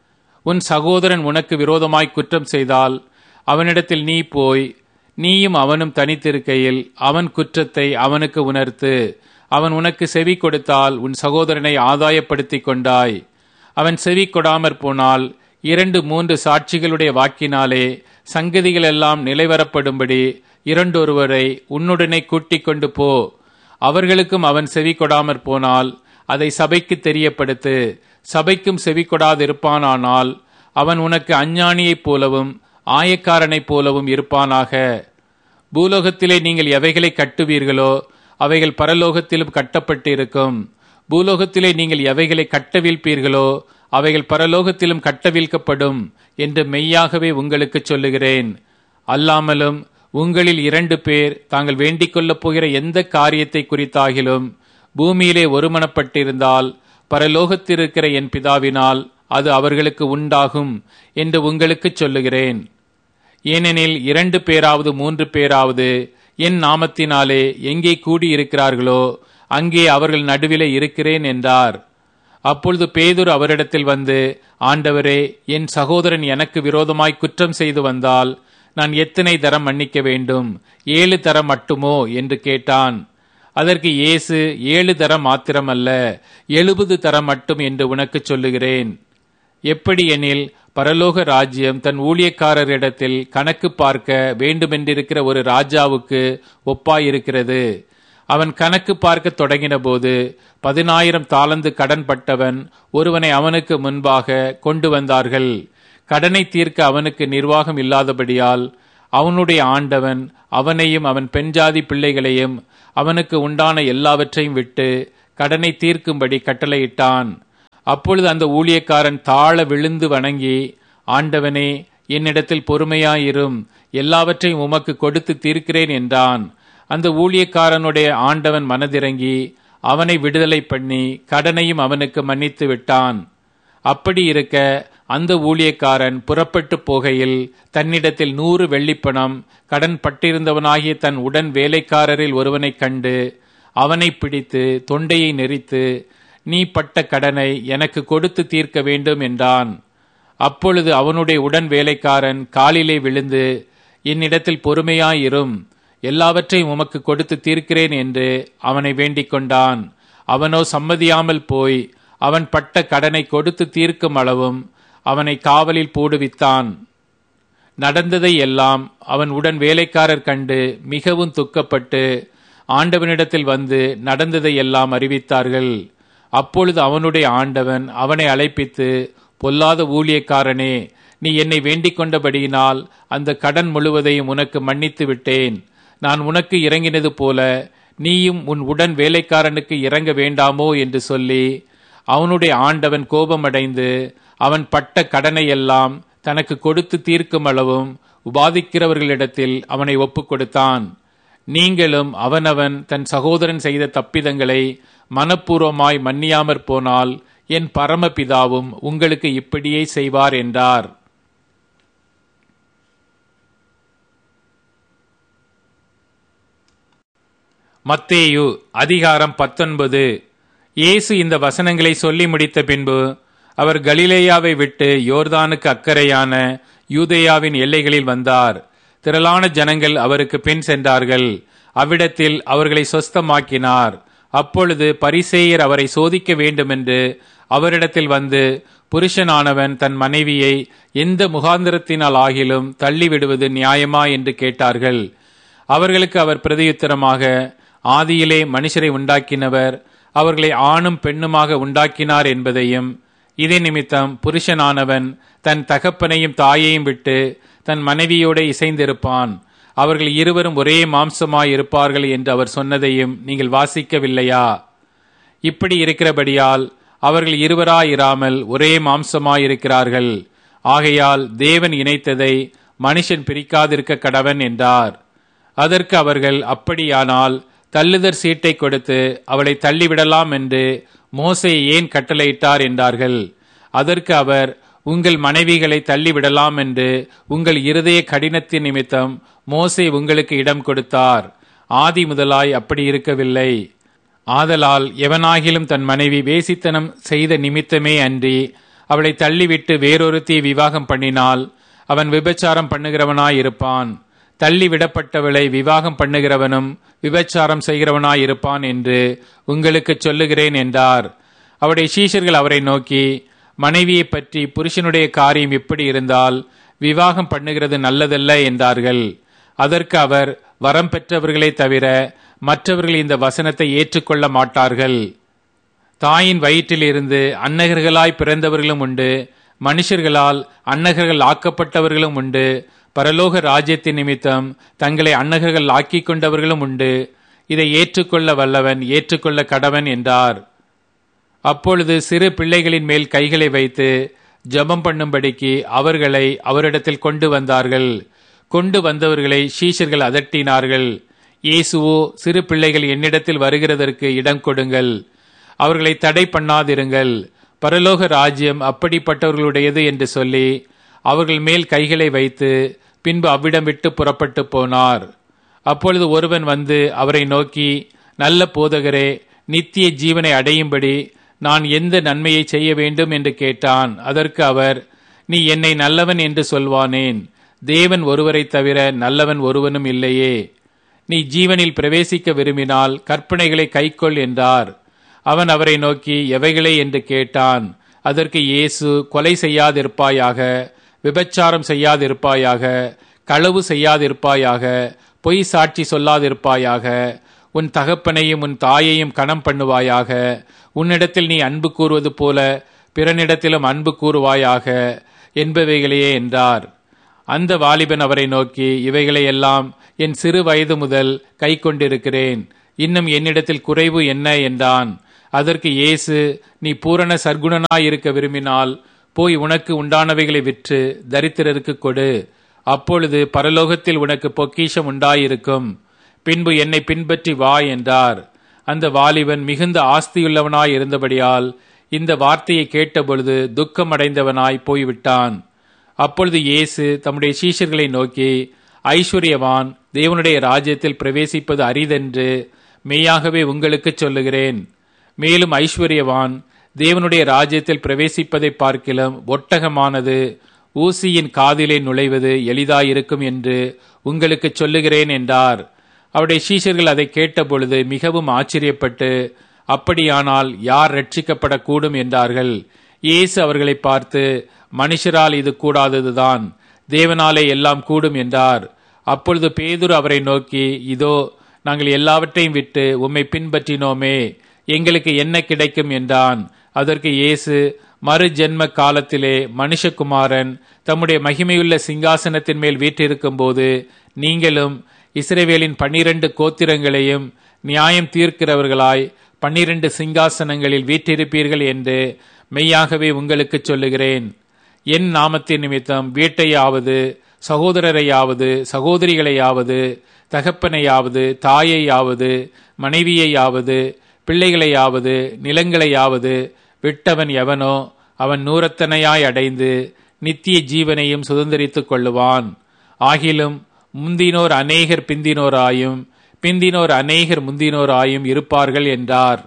S1: உன் சகோதரன் உனக்கு விரோதமாய் குற்றம் செய்தால் அவனிடத்தில் நீ போய் நீயும் அவனும் தனித்திருக்கையில் அவன் குற்றத்தை அவனுக்கு உணர்த்து அவன் உனக்கு செவி கொடுத்தால் உன் சகோதரனை ஆதாயப்படுத்திக் கொண்டாய் அவன் செவி கொடாமற் போனால் இரண்டு மூன்று சாட்சிகளுடைய வாக்கினாலே சங்கதிகள் எல்லாம் நிலைவரப்படும்படி இரண்டொருவரை உன்னுடனே கூட்டிக் கொண்டு போ அவர்களுக்கும் அவன் செவி கொடாமற் போனால் அதை சபைக்கு தெரியப்படுத்து சபைக்கும் செவி கொடாதிருப்பானானால் அவன் உனக்கு அஞ்ஞானியைப் போலவும் ஆயக்காரனைப் போலவும் இருப்பானாக பூலோகத்திலே நீங்கள் எவைகளை கட்டுவீர்களோ அவைகள் பரலோகத்திலும் கட்டப்பட்டு இருக்கும் பூலோகத்திலே நீங்கள் எவைகளை கட்டவிழ்ப்பீர்களோ அவைகள் பரலோகத்திலும் கட்டவிழ்க்கப்படும் என்று மெய்யாகவே உங்களுக்கு சொல்லுகிறேன் அல்லாமலும் உங்களில் இரண்டு பேர் தாங்கள் வேண்டிக் கொள்ளப் போகிற எந்த காரியத்தை குறித்தாகிலும் பூமியிலே ஒருமனப்பட்டிருந்தால் பரலோகத்திருக்கிற என் பிதாவினால் அது அவர்களுக்கு உண்டாகும் என்று உங்களுக்கு சொல்லுகிறேன் ஏனெனில் இரண்டு பேராவது மூன்று பேராவது என் நாமத்தினாலே எங்கே கூடியிருக்கிறார்களோ அங்கே அவர்கள் நடுவிலே இருக்கிறேன் என்றார் அப்பொழுது பேதுரு அவரிடத்தில் வந்து ஆண்டவரே என் சகோதரன் எனக்கு விரோதமாய் குற்றம் செய்து வந்தால் நான் எத்தனை தரம் மன்னிக்க வேண்டும் ஏழு தரம் மட்டுமோ என்று கேட்டான் அதற்கு இயேசு ஏழு தரம் மாத்திரமல்ல எழுபது தரம் மட்டும் என்று உனக்கு சொல்லுகிறேன் எப்படி எனில் பரலோக ராஜ்யம் தன் ஊழியக்காரரிடத்தில் கணக்கு பார்க்க வேண்டுமென்றிருக்கிற ஒரு ராஜாவுக்கு ஒப்பாயிருக்கிறது அவன் கணக்கு பார்க்க தொடங்கின போது பதினாயிரம் தாளந்து கடன் பட்டவன் ஒருவனை அவனுக்கு முன்பாக கொண்டு வந்தார்கள் கடனை தீர்க்க அவனுக்கு நிர்வாகம் இல்லாதபடியால் அவனுடைய ஆண்டவன் அவனையும் அவன் பெண்ஜாதி பிள்ளைகளையும் அவனுக்கு உண்டான எல்லாவற்றையும் விட்டு கடனை தீர்க்கும்படி கட்டளையிட்டான் அப்பொழுது அந்த ஊழியக்காரன் தாழ விழுந்து வணங்கி ஆண்டவனே என்னிடத்தில் பொறுமையாயிரும் எல்லாவற்றையும் உமக்கு கொடுத்து தீர்க்கிறேன் என்றான் அந்த ஊழியக்காரனுடைய ஆண்டவன் மனதிறங்கி அவனை விடுதலை பண்ணி கடனையும் அவனுக்கு மன்னித்து விட்டான் அப்படி இருக்க அந்த ஊழியக்காரன் புறப்பட்டு போகையில் தன்னிடத்தில் நூறு வெள்ளிப்பணம் கடன் பட்டிருந்தவனாகிய தன் உடன் வேலைக்காரரில் ஒருவனைக் கண்டு அவனை பிடித்து தொண்டையை நெறித்து நீ பட்ட கடனை எனக்கு கொடுத்து தீர்க்க வேண்டும் என்றான் அப்பொழுது அவனுடைய உடன் வேலைக்காரன் காலிலே விழுந்து என்னிடத்தில் பொறுமையாயிரும் எல்லாவற்றையும் உமக்கு கொடுத்து தீர்க்கிறேன் என்று அவனை வேண்டிக் கொண்டான் அவனோ சம்மதியாமல் போய் அவன் பட்ட கடனை கொடுத்து தீர்க்கும் அளவும் அவனை காவலில் போடுவித்தான் நடந்ததை எல்லாம் அவன் உடன் வேலைக்காரர் கண்டு மிகவும் துக்கப்பட்டு ஆண்டவனிடத்தில் வந்து நடந்ததை எல்லாம் அறிவித்தார்கள் அப்பொழுது அவனுடைய ஆண்டவன் அவனை அழைப்பித்து பொல்லாத ஊழியக்காரனே நீ என்னை வேண்டிக் கொண்டபடியினால் அந்த கடன் முழுவதையும் உனக்கு மன்னித்து விட்டேன் நான் உனக்கு இறங்கினது போல நீயும் உன் உடன் வேலைக்காரனுக்கு இறங்க வேண்டாமோ என்று சொல்லி அவனுடைய ஆண்டவன் கோபமடைந்து அவன் பட்ட கடனை எல்லாம் தனக்கு கொடுத்து தீர்க்கும் அளவும் உபாதிக்கிறவர்களிடத்தில் அவனை ஒப்புக் கொடுத்தான் நீங்களும் அவனவன் தன் சகோதரன் செய்த தப்பிதங்களை மனப்பூர்வமாய் மன்னியாமற் போனால் என் பரமபிதாவும் உங்களுக்கு இப்படியே செய்வார் என்றார் மத்தேயு அதிகாரம் பத்தொன்பது இயேசு இந்த வசனங்களை சொல்லி முடித்த பின்பு அவர் கலிலேயாவை விட்டு யோர்தானுக்கு அக்கறையான யூதேயாவின் எல்லைகளில் வந்தார் திரளான ஜனங்கள் அவருக்கு பின் சென்றார்கள் அவ்விடத்தில் அவர்களை சொஸ்தமாக்கினார் அப்பொழுது பரிசேயர் அவரை சோதிக்க வேண்டுமென்று அவரிடத்தில் வந்து புருஷனானவன் தன் மனைவியை எந்த முகாந்திரத்தினால் ஆகிலும் தள்ளிவிடுவது நியாயமா என்று கேட்டார்கள் அவர்களுக்கு அவர் பிரதியுத்தரமாக ஆதியிலே மனுஷரை உண்டாக்கினவர் அவர்களை ஆணும் பெண்ணுமாக உண்டாக்கினார் என்பதையும் இதே நிமித்தம் புருஷனானவன் தன் தகப்பனையும் தாயையும் விட்டு தன் மனைவியோட இசைந்திருப்பான் அவர்கள் இருவரும் ஒரே மாம்சமாய் இருப்பார்கள் என்று அவர் சொன்னதையும் நீங்கள் வாசிக்கவில்லையா இப்படி இருக்கிறபடியால் அவர்கள் இருவராயிராமல் ஒரே மாம்சமாயிருக்கிறார்கள் ஆகையால் தேவன் இணைத்ததை மனுஷன் பிரிக்காதிருக்க கடவன் என்றார் அதற்கு அவர்கள் அப்படியானால் தள்ளுதற் சீட்டை கொடுத்து அவளை தள்ளிவிடலாம் என்று மோசை ஏன் கட்டளையிட்டார் என்றார்கள் அதற்கு அவர் உங்கள் மனைவிகளை தள்ளிவிடலாம் என்று உங்கள் இருதய கடினத்தின் நிமித்தம் மோசே உங்களுக்கு இடம் கொடுத்தார் ஆதி முதலாய் அப்படி இருக்கவில்லை ஆதலால் எவனாகிலும் தன் மனைவி வேசித்தனம் செய்த நிமித்தமே அன்றி அவளை தள்ளிவிட்டு வேறொருத்தியை விவாகம் பண்ணினால் அவன் விபச்சாரம் பண்ணுகிறவனாயிருப்பான் தள்ளிவிடப்பட்டவளை விவாகம் பண்ணுகிறவனும் விபச்சாரம் செய்கிறவனாயிருப்பான் என்று உங்களுக்கு சொல்லுகிறேன் என்றார் அவருடைய சீஷர்கள் அவரை நோக்கி மனைவியை பற்றி புருஷனுடைய காரியம் எப்படி இருந்தால் விவாகம் பண்ணுகிறது நல்லதல்ல என்றார்கள் அதற்கு அவர் வரம் பெற்றவர்களே தவிர மற்றவர்கள் இந்த வசனத்தை ஏற்றுக்கொள்ள மாட்டார்கள் தாயின் வயிற்றில் இருந்து அன்னகர்களாய் பிறந்தவர்களும் உண்டு மனுஷர்களால் அன்னகர்கள் ஆக்கப்பட்டவர்களும் உண்டு பரலோக ராஜ்யத்தின் நிமித்தம் தங்களை அன்னகர்கள் ஆக்கிக் கொண்டவர்களும் உண்டு இதை ஏற்றுக்கொள்ள வல்லவன் ஏற்றுக்கொள்ள கடவன் என்றார் அப்பொழுது சிறு பிள்ளைகளின் மேல் கைகளை வைத்து ஜெபம் பண்ணும்படிக்கு அவர்களை அவரிடத்தில் கொண்டு வந்தார்கள் கொண்டு வந்தவர்களை சீஷர்கள் அதட்டினார்கள் இயேசுவோ சிறு பிள்ளைகள் என்னிடத்தில் வருகிறதற்கு இடம் கொடுங்கள் அவர்களை தடை பண்ணாதிருங்கள் பரலோக ராஜ்யம் அப்படிப்பட்டவர்களுடையது என்று சொல்லி அவர்கள் மேல் கைகளை வைத்து பின்பு அவ்விடம் விட்டு புறப்பட்டு போனார் அப்பொழுது ஒருவன் வந்து அவரை நோக்கி நல்ல போதகரே நித்திய ஜீவனை அடையும்படி நான் எந்த நன்மையை செய்ய வேண்டும் என்று கேட்டான் அதற்கு அவர் நீ என்னை நல்லவன் என்று சொல்வானேன் தேவன் ஒருவரை தவிர நல்லவன் ஒருவனும் இல்லையே நீ ஜீவனில் பிரவேசிக்க விரும்பினால் கற்பனைகளை கைக்கொள் என்றார் அவன் அவரை நோக்கி எவைகளே என்று கேட்டான் அதற்கு இயேசு கொலை செய்யாதிருப்பாயாக விபச்சாரம் செய்யாதிருப்பாயாக களவு செய்யாதிருப்பாயாக பொய் சாட்சி சொல்லாதிருப்பாயாக உன் தகப்பனையும் உன் தாயையும் கணம் பண்ணுவாயாக உன்னிடத்தில் நீ அன்பு கூறுவது போல பிறனிடத்திலும் அன்பு கூறுவாயாக என்பவைகளையே என்றார் அந்த வாலிபன் அவரை நோக்கி இவைகளையெல்லாம் என் சிறு வயது முதல் கை கொண்டிருக்கிறேன் இன்னும் என்னிடத்தில் குறைவு என்ன என்றான் அதற்கு இயேசு நீ பூரண சர்க்குணனாய் இருக்க விரும்பினால் போய் உனக்கு உண்டானவைகளை விற்று தரித்திரருக்கு கொடு அப்பொழுது பரலோகத்தில் உனக்கு பொக்கிஷம் உண்டாயிருக்கும் பின்பு என்னை பின்பற்றி வா என்றார் அந்த வாலிபன் மிகுந்த ஆஸ்தியுள்ளவனாய் இருந்தபடியால் இந்த வார்த்தையை கேட்டபொழுது துக்கமடைந்தவனாய் போய்விட்டான் அப்பொழுது இயேசு தம்முடைய சீஷர்களை நோக்கி ஐஸ்வர்யவான் தேவனுடைய ராஜ்யத்தில் பிரவேசிப்பது அரிதென்று மெய்யாகவே உங்களுக்கு சொல்லுகிறேன் மேலும் ஐஸ்வர்யவான் தேவனுடைய ராஜ்யத்தில் பிரவேசிப்பதை பார்க்கிலும் ஒட்டகமானது ஊசியின் காதிலே நுழைவது எளிதாயிருக்கும் என்று உங்களுக்கு சொல்லுகிறேன் என்றார் அவருடைய சீஷர்கள் அதை கேட்டபொழுது மிகவும் ஆச்சரியப்பட்டு அப்படியானால் யார் ரட்சிக்கப்படக்கூடும் என்றார்கள் இயேசு அவர்களை பார்த்து மனுஷரால் இது கூடாததுதான் தேவனாலே எல்லாம் கூடும் என்றார் அப்பொழுது பேதுரு அவரை நோக்கி இதோ நாங்கள் எல்லாவற்றையும் விட்டு உம்மை பின்பற்றினோமே எங்களுக்கு என்ன கிடைக்கும் என்றான் அதற்கு இயேசு மறு ஜென்ம காலத்திலே மனுஷகுமாரன் தம்முடைய மகிமையுள்ள சிங்காசனத்தின் மேல் வீற்றிருக்கும் போது நீங்களும் இஸ்ரேவேலின் பன்னிரண்டு கோத்திரங்களையும் நியாயம் தீர்க்கிறவர்களாய் பன்னிரண்டு சிங்காசனங்களில் வீற்றிருப்பீர்கள் என்று மெய்யாகவே உங்களுக்கு சொல்லுகிறேன் என் நாமத்தின் நிமித்தம் வீட்டையாவது சகோதரரையாவது சகோதரிகளையாவது தகப்பனையாவது தாயையாவது மனைவியையாவது பிள்ளைகளையாவது நிலங்களையாவது விட்டவன் எவனோ அவன் நூறத்தனையாய் அடைந்து நித்திய ஜீவனையும் சுதந்திரித்துக் கொள்ளுவான் ஆகிலும் முந்தினோர் அநேகர் பிந்தினோராயும் பிந்தினோர் அநேகர் முந்தினோராயும் இருப்பார்கள் என்றார்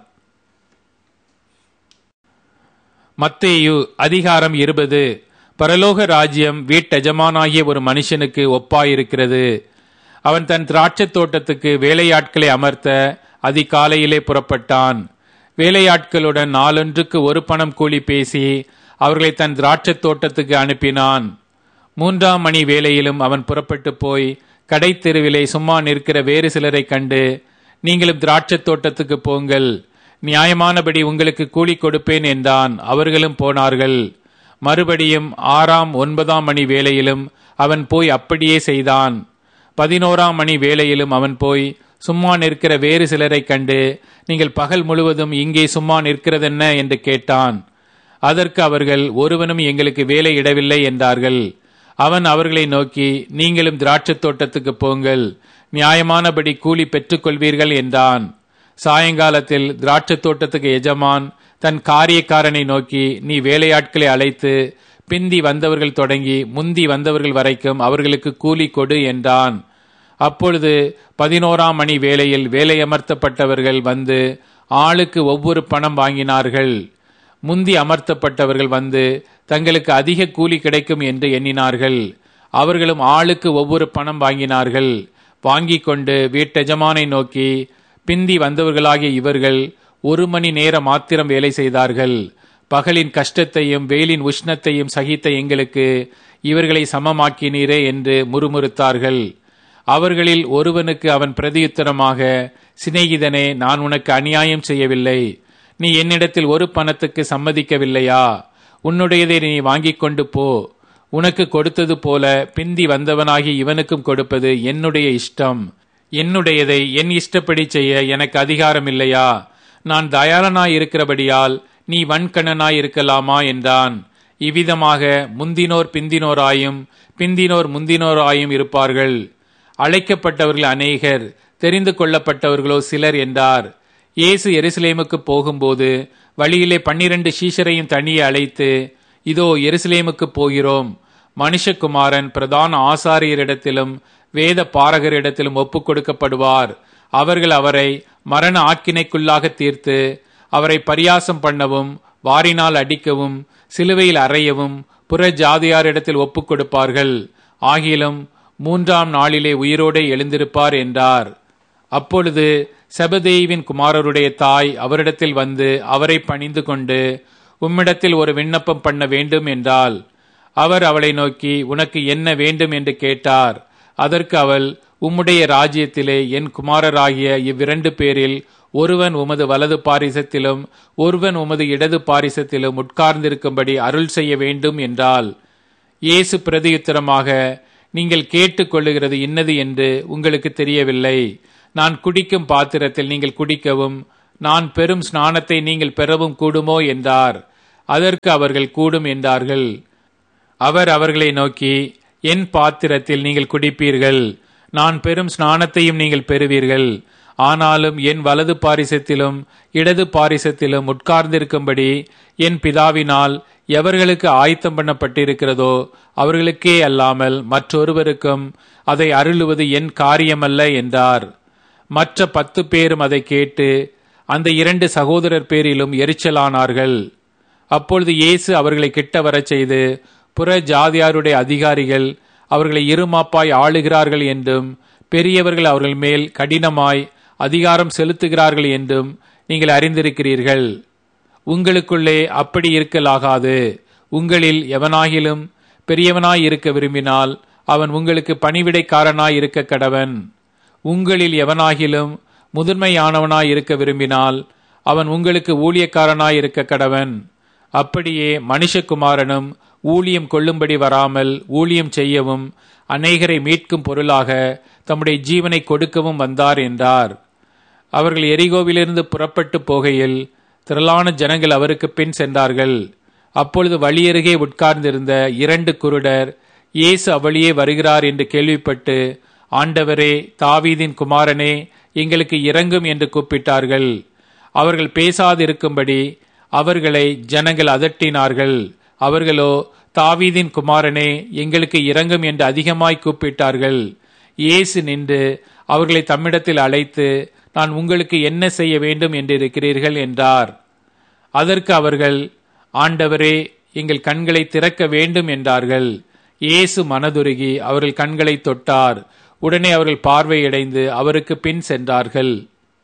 S1: மத்தேயு அதிகாரம் இருபது பரலோக ராஜ்யம் வீட்டெஜமானாகிய ஒரு மனுஷனுக்கு ஒப்பாயிருக்கிறது அவன் தன் திராட்சத் தோட்டத்துக்கு வேலையாட்களை அமர்த்த அதிகாலையிலே புறப்பட்டான் வேலையாட்களுடன் நாளொன்றுக்கு ஒரு பணம் கூலி பேசி அவர்களை தன் திராட்சத் தோட்டத்துக்கு அனுப்பினான் மூன்றாம் மணி வேளையிலும் அவன் புறப்பட்டு போய் கடை தெருவிலே சும்மா நிற்கிற வேறு சிலரை கண்டு நீங்களும் திராட்சத் தோட்டத்துக்கு போங்கள் நியாயமானபடி உங்களுக்கு கூலி கொடுப்பேன் என்றான் அவர்களும் போனார்கள் மறுபடியும் ஆறாம் ஒன்பதாம் மணி வேளையிலும் அவன் போய் அப்படியே செய்தான் பதினோராம் மணி வேளையிலும் அவன் போய் சும்மா நிற்கிற வேறு சிலரை கண்டு நீங்கள் பகல் முழுவதும் இங்கே சும்மா நிற்கிறதென்ன என்று கேட்டான் அதற்கு அவர்கள் ஒருவனும் எங்களுக்கு வேலை இடவில்லை என்றார்கள் அவன் அவர்களை நோக்கி நீங்களும் திராட்சத் தோட்டத்துக்கு போங்கள் நியாயமானபடி கூலி பெற்றுக்கொள்வீர்கள் என்றான் சாயங்காலத்தில் திராட்சத் தோட்டத்துக்கு எஜமான் தன் காரியக்காரனை நோக்கி நீ வேலையாட்களை அழைத்து பிந்தி வந்தவர்கள் தொடங்கி முந்தி வந்தவர்கள் வரைக்கும் அவர்களுக்கு கூலி கொடு என்றான் அப்பொழுது பதினோராம் மணி வேளையில் வேலையமர்த்தப்பட்டவர்கள் வந்து ஆளுக்கு ஒவ்வொரு பணம் வாங்கினார்கள் முந்தி அமர்த்தப்பட்டவர்கள் வந்து தங்களுக்கு அதிக கூலி கிடைக்கும் என்று எண்ணினார்கள் அவர்களும் ஆளுக்கு ஒவ்வொரு பணம் வாங்கினார்கள் வாங்கிக் கொண்டு வீட்டெஜமானை நோக்கி பிந்தி வந்தவர்களாகிய இவர்கள் ஒரு மணி நேரம் மாத்திரம் வேலை செய்தார்கள் பகலின் கஷ்டத்தையும் வெயிலின் உஷ்ணத்தையும் சகித்த எங்களுக்கு இவர்களை சமமாக்கினீரே என்று முறுமுறுத்தார்கள் அவர்களில் ஒருவனுக்கு அவன் பிரதியுத்தரமாக சிநேகிதனே நான் உனக்கு அநியாயம் செய்யவில்லை நீ என்னிடத்தில் ஒரு பணத்துக்கு சம்மதிக்கவில்லையா உன்னுடையதை நீ வாங்கிக் கொண்டு போ உனக்கு கொடுத்தது போல பிந்தி வந்தவனாகி இவனுக்கும் கொடுப்பது என்னுடைய இஷ்டம் என்னுடையதை என் இஷ்டப்படி செய்ய எனக்கு அதிகாரம் இல்லையா நான் தயாளனாய் இருக்கிறபடியால் நீ வன்கணனாய் இருக்கலாமா என்றான் இவ்விதமாக முந்தினோர் பிந்தினோராயும் பிந்தினோர் முந்தினோராயும் இருப்பார்கள் அழைக்கப்பட்டவர்கள் அநேகர் தெரிந்து கொள்ளப்பட்டவர்களோ சிலர் என்றார் இயேசு எருசலேமுக்கு போகும்போது வழியிலே பன்னிரண்டு சீஷரையும் தனியே அழைத்து இதோ எருசலேமுக்கு போகிறோம் மனுஷகுமாரன் பிரதான ஆசாரியரிடத்திலும் வேத பாரகரிடத்திலும் ஒப்புக் கொடுக்கப்படுவார் அவர்கள் அவரை மரண ஆக்கினைக்குள்ளாக தீர்த்து அவரை பரியாசம் பண்ணவும் வாரினால் அடிக்கவும் சிலுவையில் அறையவும் புற ஜாதியாரிடத்தில் ஒப்புக் கொடுப்பார்கள் ஆகிலும் மூன்றாம் நாளிலே உயிரோடே எழுந்திருப்பார் என்றார் அப்பொழுது செபதேவின் குமாரருடைய தாய் அவரிடத்தில் வந்து அவரை பணிந்து கொண்டு உம்மிடத்தில் ஒரு விண்ணப்பம் பண்ண வேண்டும் என்றால் அவர் அவளை நோக்கி உனக்கு என்ன வேண்டும் என்று கேட்டார் அதற்கு அவள் உம்முடைய ராஜ்யத்திலே என் குமாரராகிய இவ்விரண்டு பேரில் ஒருவன் உமது வலது பாரிசத்திலும் ஒருவன் உமது இடது பாரிசத்திலும் உட்கார்ந்திருக்கும்படி அருள் செய்ய வேண்டும் என்றால் இயேசு பிரதியுத்தரமாக நீங்கள் கேட்டுக்கொள்ளுகிறது இன்னது என்று உங்களுக்கு தெரியவில்லை நான் குடிக்கும் பாத்திரத்தில் நீங்கள் குடிக்கவும் நான் பெறும் ஸ்நானத்தை நீங்கள் பெறவும் கூடுமோ என்றார் அதற்கு அவர்கள் கூடும் என்றார்கள் அவர் அவர்களை நோக்கி என் பாத்திரத்தில் நீங்கள் குடிப்பீர்கள் நான் பெறும் ஸ்நானத்தையும் நீங்கள் பெறுவீர்கள் ஆனாலும் என் வலது பாரிசத்திலும் இடது பாரிசத்திலும் உட்கார்ந்திருக்கும்படி என் பிதாவினால் எவர்களுக்கு ஆயத்தம் பண்ணப்பட்டிருக்கிறதோ அவர்களுக்கே அல்லாமல் மற்றொருவருக்கும் அதை அருளுவது என் காரியமல்ல என்றார் மற்ற பத்து பேரும் அதை கேட்டு அந்த இரண்டு சகோதரர் பேரிலும் எரிச்சலானார்கள் அப்பொழுது இயேசு அவர்களை கிட்ட வரச் செய்து புற ஜாதியாருடைய அதிகாரிகள் அவர்களை இருமாப்பாய் ஆளுகிறார்கள் என்றும் பெரியவர்கள் அவர்கள் மேல் கடினமாய் அதிகாரம் செலுத்துகிறார்கள் என்றும் நீங்கள் அறிந்திருக்கிறீர்கள் உங்களுக்குள்ளே அப்படி இருக்கலாகாது உங்களில் எவனாகிலும் பெரியவனாய் இருக்க விரும்பினால் அவன் உங்களுக்கு பணிவிடைக்காரனாய் இருக்க கடவன் உங்களில் எவனாகிலும் முதன்மையானவனாய் இருக்க விரும்பினால் அவன் உங்களுக்கு ஊழியக்காரனாய் இருக்க கடவன் அப்படியே மனுஷகுமாரனும் ஊழியம் கொள்ளும்படி வராமல் ஊழியம் செய்யவும் அநேகரை மீட்கும் பொருளாக தம்முடைய ஜீவனை கொடுக்கவும் வந்தார் என்றார் அவர்கள் எரிகோவிலிருந்து புறப்பட்டு போகையில் திரளான ஜனங்கள் அவருக்கு பின் சென்றார்கள் அப்பொழுது வழியருகே உட்கார்ந்திருந்த இரண்டு குருடர் இயேசு அவ்வழியே வருகிறார் என்று கேள்விப்பட்டு ஆண்டவரே தாவீதின் குமாரனே எங்களுக்கு இறங்கும் என்று கூப்பிட்டார்கள் அவர்கள் பேசாதிருக்கும்படி அவர்களை ஜனங்கள் அதட்டினார்கள் அவர்களோ தாவீதின் குமாரனே எங்களுக்கு இறங்கும் என்று அதிகமாய் கூப்பிட்டார்கள் இயேசு நின்று அவர்களை தம்மிடத்தில் அழைத்து நான் உங்களுக்கு என்ன செய்ய வேண்டும் என்றிருக்கிறீர்கள் என்றார் அதற்கு அவர்கள் ஆண்டவரே எங்கள் கண்களை திறக்க வேண்டும் என்றார்கள் இயேசு மனதுருகி அவர்கள் கண்களை தொட்டார் உடனே அவர்கள் பார்வையடைந்து அவருக்கு பின் சென்றார்கள்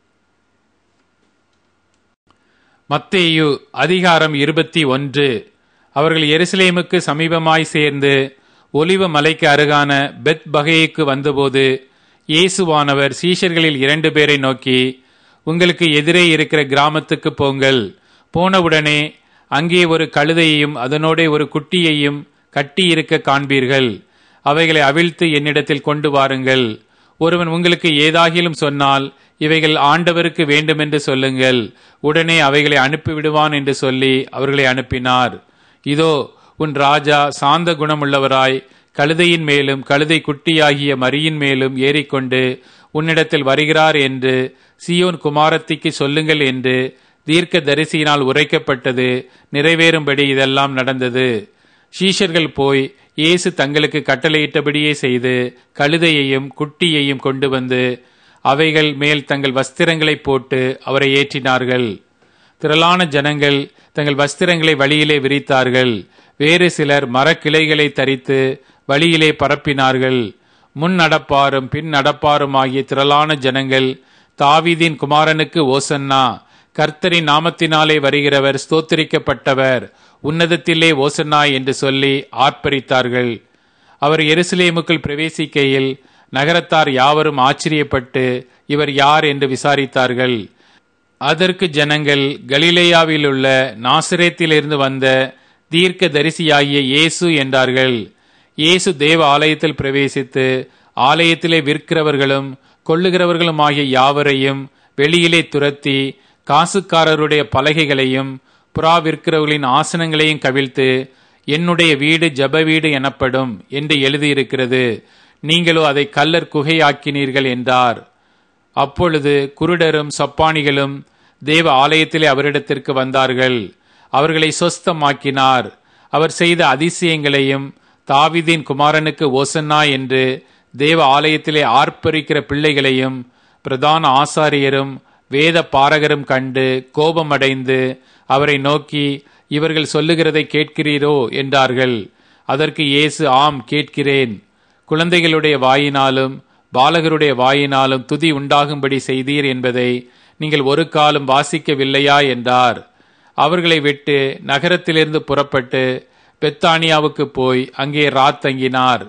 S1: மத்தேயு அதிகாரம் இருபத்தி ஒன்று அவர்கள் எருசலேமுக்கு சமீபமாய் சேர்ந்து ஒலிவ மலைக்கு அருகான பெத் பகையுக்கு வந்தபோது இயேசுவானவர் சீஷர்களில் இரண்டு பேரை நோக்கி உங்களுக்கு எதிரே இருக்கிற கிராமத்துக்கு போங்கள் போனவுடனே அங்கே ஒரு கழுதையையும் அதனோட ஒரு குட்டியையும் கட்டியிருக்க காண்பீர்கள் அவைகளை அவிழ்த்து என்னிடத்தில் கொண்டு வாருங்கள் ஒருவன் உங்களுக்கு ஏதாகிலும் சொன்னால் இவைகள் ஆண்டவருக்கு வேண்டுமென்று சொல்லுங்கள் உடனே அவைகளை அனுப்பிவிடுவான் என்று சொல்லி அவர்களை அனுப்பினார் இதோ உன் ராஜா சாந்த குணமுள்ளவராய் கழுதையின் மேலும் கழுதை குட்டியாகிய மரியின் மேலும் ஏறிக்கொண்டு உன்னிடத்தில் வருகிறார் என்று சியோன் குமாரத்திக்கு சொல்லுங்கள் என்று தீர்க்க தரிசியினால் உரைக்கப்பட்டது நிறைவேறும்படி இதெல்லாம் நடந்தது ஷீஷர்கள் போய் இயேசு தங்களுக்கு கட்டளையிட்டபடியே செய்து கழுதையையும் குட்டியையும் கொண்டு வந்து அவைகள் மேல் தங்கள் வஸ்திரங்களை போட்டு அவரை ஏற்றினார்கள் திரளான ஜனங்கள் தங்கள் வஸ்திரங்களை வழியிலே விரித்தார்கள் வேறு சிலர் மரக்கிளைகளை தரித்து வழியிலே பரப்பினார்கள் முன் நடப்பாரும் பின் நடப்பாரும் ஆகிய திரளான ஜனங்கள் தாவீதின் குமாரனுக்கு ஓசன்னா கர்த்தரின் நாமத்தினாலே வருகிறவர் ஸ்தோத்திரிக்கப்பட்டவர் உன்னதத்திலே ஓசன்னா என்று சொல்லி ஆர்ப்பரித்தார்கள் அவர் எருசலேமுக்குள் பிரவேசிக்கையில் நகரத்தார் யாவரும் ஆச்சரியப்பட்டு இவர் யார் என்று விசாரித்தார்கள் அதற்கு ஜனங்கள் கலிலேயாவில் உள்ள நாசிரேத்திலிருந்து வந்த தீர்க்க தரிசியாகிய இயேசு என்றார்கள் இயேசு தேவ ஆலயத்தில் பிரவேசித்து ஆலயத்திலே விற்கிறவர்களும் கொள்ளுகிறவர்களும் ஆகிய யாவரையும் வெளியிலே துரத்தி காசுக்காரருடைய பலகைகளையும் புறா விற்கிறவர்களின் ஆசனங்களையும் கவிழ்த்து என்னுடைய வீடு ஜப வீடு எனப்படும் என்று எழுதியிருக்கிறது நீங்களோ அதை கல்லர் குகையாக்கினீர்கள் என்றார் அப்பொழுது குருடரும் சப்பானிகளும் தேவ ஆலயத்திலே அவரிடத்திற்கு வந்தார்கள் அவர்களை சொஸ்தமாக்கினார் அவர் செய்த அதிசயங்களையும் தாவிதின் குமாரனுக்கு ஓசன்னா என்று தேவ ஆலயத்திலே ஆர்ப்பரிக்கிற பிள்ளைகளையும் பிரதான ஆசாரியரும் வேத பாரகரும் கண்டு கோபமடைந்து அவரை நோக்கி இவர்கள் சொல்லுகிறதை கேட்கிறீரோ என்றார்கள் அதற்கு இயேசு ஆம் கேட்கிறேன் குழந்தைகளுடைய வாயினாலும் பாலகருடைய வாயினாலும் துதி உண்டாகும்படி செய்தீர் என்பதை நீங்கள் ஒரு காலம் வாசிக்கவில்லையா என்றார் அவர்களை விட்டு நகரத்திலிருந்து புறப்பட்டு பெத்தானியாவுக்கு போய் அங்கே ராத்தங்கினார்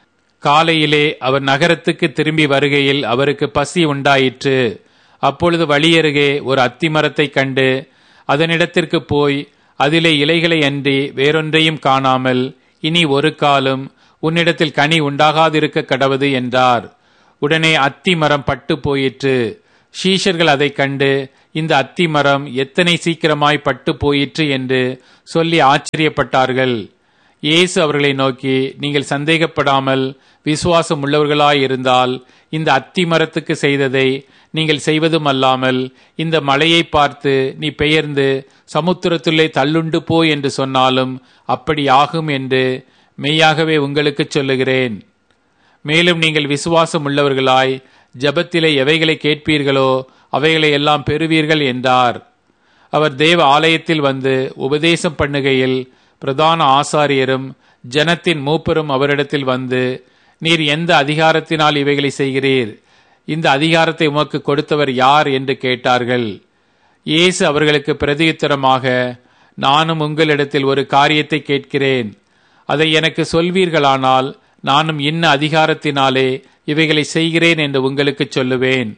S1: காலையிலே அவர் நகரத்துக்கு திரும்பி வருகையில் அவருக்கு பசி உண்டாயிற்று அப்பொழுது வழியருகே ஒரு அத்திமரத்தை கண்டு அதனிடத்திற்கு போய் அதிலே இலைகளை அன்றி வேறொன்றையும் காணாமல் இனி ஒரு காலம் உன்னிடத்தில் கனி உண்டாகாதிருக்க கடவது என்றார் உடனே அத்தி மரம் பட்டு போயிற்று ஷீஷர்கள் அதைக் கண்டு இந்த அத்தி மரம் எத்தனை சீக்கிரமாய் பட்டு போயிற்று என்று சொல்லி ஆச்சரியப்பட்டார்கள் இயேசு அவர்களை நோக்கி நீங்கள் சந்தேகப்படாமல் விசுவாசம் உள்ளவர்களாயிருந்தால் இந்த அத்தி மரத்துக்கு செய்ததை நீங்கள் செய்வதும் அல்லாமல் இந்த மலையை பார்த்து நீ பெயர்ந்து சமுத்திரத்துள்ளே தள்ளுண்டு போ என்று சொன்னாலும் அப்படி ஆகும் என்று மெய்யாகவே உங்களுக்கு சொல்லுகிறேன் மேலும் நீங்கள் விசுவாசம் உள்ளவர்களாய் ஜபத்திலே எவைகளை கேட்பீர்களோ அவைகளை எல்லாம் பெறுவீர்கள் என்றார் அவர் தேவ ஆலயத்தில் வந்து உபதேசம் பண்ணுகையில் பிரதான ஆசாரியரும் ஜனத்தின் மூப்பரும் அவரிடத்தில் வந்து நீர் எந்த அதிகாரத்தினால் இவைகளை செய்கிறீர் இந்த அதிகாரத்தை உமக்கு கொடுத்தவர் யார் என்று கேட்டார்கள் இயேசு அவர்களுக்கு பிரதியுத்தரமாக நானும் உங்களிடத்தில் ஒரு காரியத்தை கேட்கிறேன் அதை எனக்கு சொல்வீர்களானால் நானும் இன்ன அதிகாரத்தினாலே இவைகளை செய்கிறேன் என்று உங்களுக்கு சொல்லுவேன்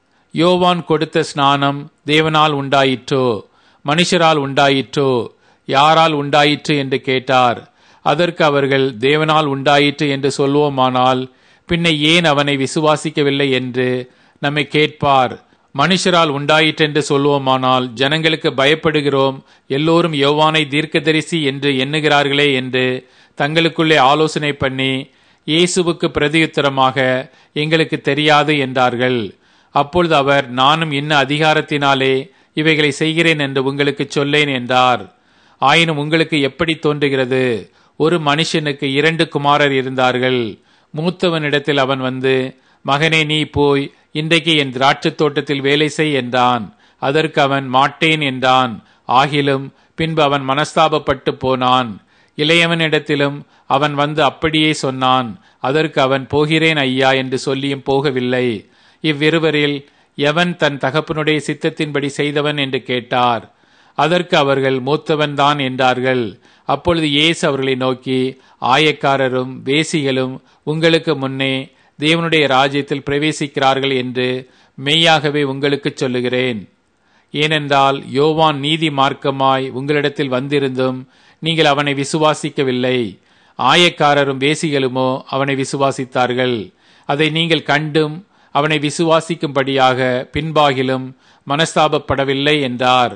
S1: யோவான் கொடுத்த ஸ்நானம் தேவனால் உண்டாயிற்றோ மனுஷரால் உண்டாயிற்றோ யாரால் உண்டாயிற்று என்று கேட்டார் அதற்கு அவர்கள் தேவனால் உண்டாயிற்று என்று சொல்வோமானால் பின்ன ஏன் அவனை விசுவாசிக்கவில்லை என்று நம்மை கேட்பார் மனுஷரால் உண்டாயிற்றென்று சொல்வோமானால் ஜனங்களுக்கு பயப்படுகிறோம் எல்லோரும் யோவானை தீர்க்கதரிசி என்று எண்ணுகிறார்களே என்று தங்களுக்குள்ளே ஆலோசனை பண்ணி இயேசுவுக்கு பிரதியுத்தரமாக எங்களுக்கு தெரியாது என்றார்கள் அப்பொழுது அவர் நானும் இன்ன அதிகாரத்தினாலே இவைகளை செய்கிறேன் என்று உங்களுக்கு சொல்லேன் என்றார் ஆயினும் உங்களுக்கு எப்படி தோன்றுகிறது ஒரு மனுஷனுக்கு இரண்டு குமாரர் இருந்தார்கள் மூத்தவனிடத்தில் அவன் வந்து மகனே நீ போய் இன்றைக்கு என் திராட்சத் தோட்டத்தில் வேலை செய் என்றான் அதற்கு அவன் மாட்டேன் என்றான் ஆகிலும் பின்பு அவன் மனஸ்தாபப்பட்டு போனான் இளையவனிடத்திலும் அவன் வந்து அப்படியே சொன்னான் அதற்கு அவன் போகிறேன் ஐயா என்று சொல்லியும் போகவில்லை இவ்விருவரில் எவன் தன் தகப்பனுடைய சித்தத்தின்படி செய்தவன் என்று கேட்டார் அதற்கு அவர்கள் மூத்தவன்தான் என்றார்கள் அப்பொழுது இயேசு அவர்களை நோக்கி ஆயக்காரரும் வேசிகளும் உங்களுக்கு முன்னே தேவனுடைய ராஜ்யத்தில் பிரவேசிக்கிறார்கள் என்று மெய்யாகவே உங்களுக்கு சொல்லுகிறேன் ஏனென்றால் யோவான் நீதி மார்க்கமாய் உங்களிடத்தில் வந்திருந்தும் நீங்கள் அவனை விசுவாசிக்கவில்லை ஆயக்காரரும் வேசிகளுமோ அவனை விசுவாசித்தார்கள் அதை நீங்கள் கண்டும் அவனை விசுவாசிக்கும்படியாக பின்பாகிலும் மனஸ்தாபப்படவில்லை என்றார்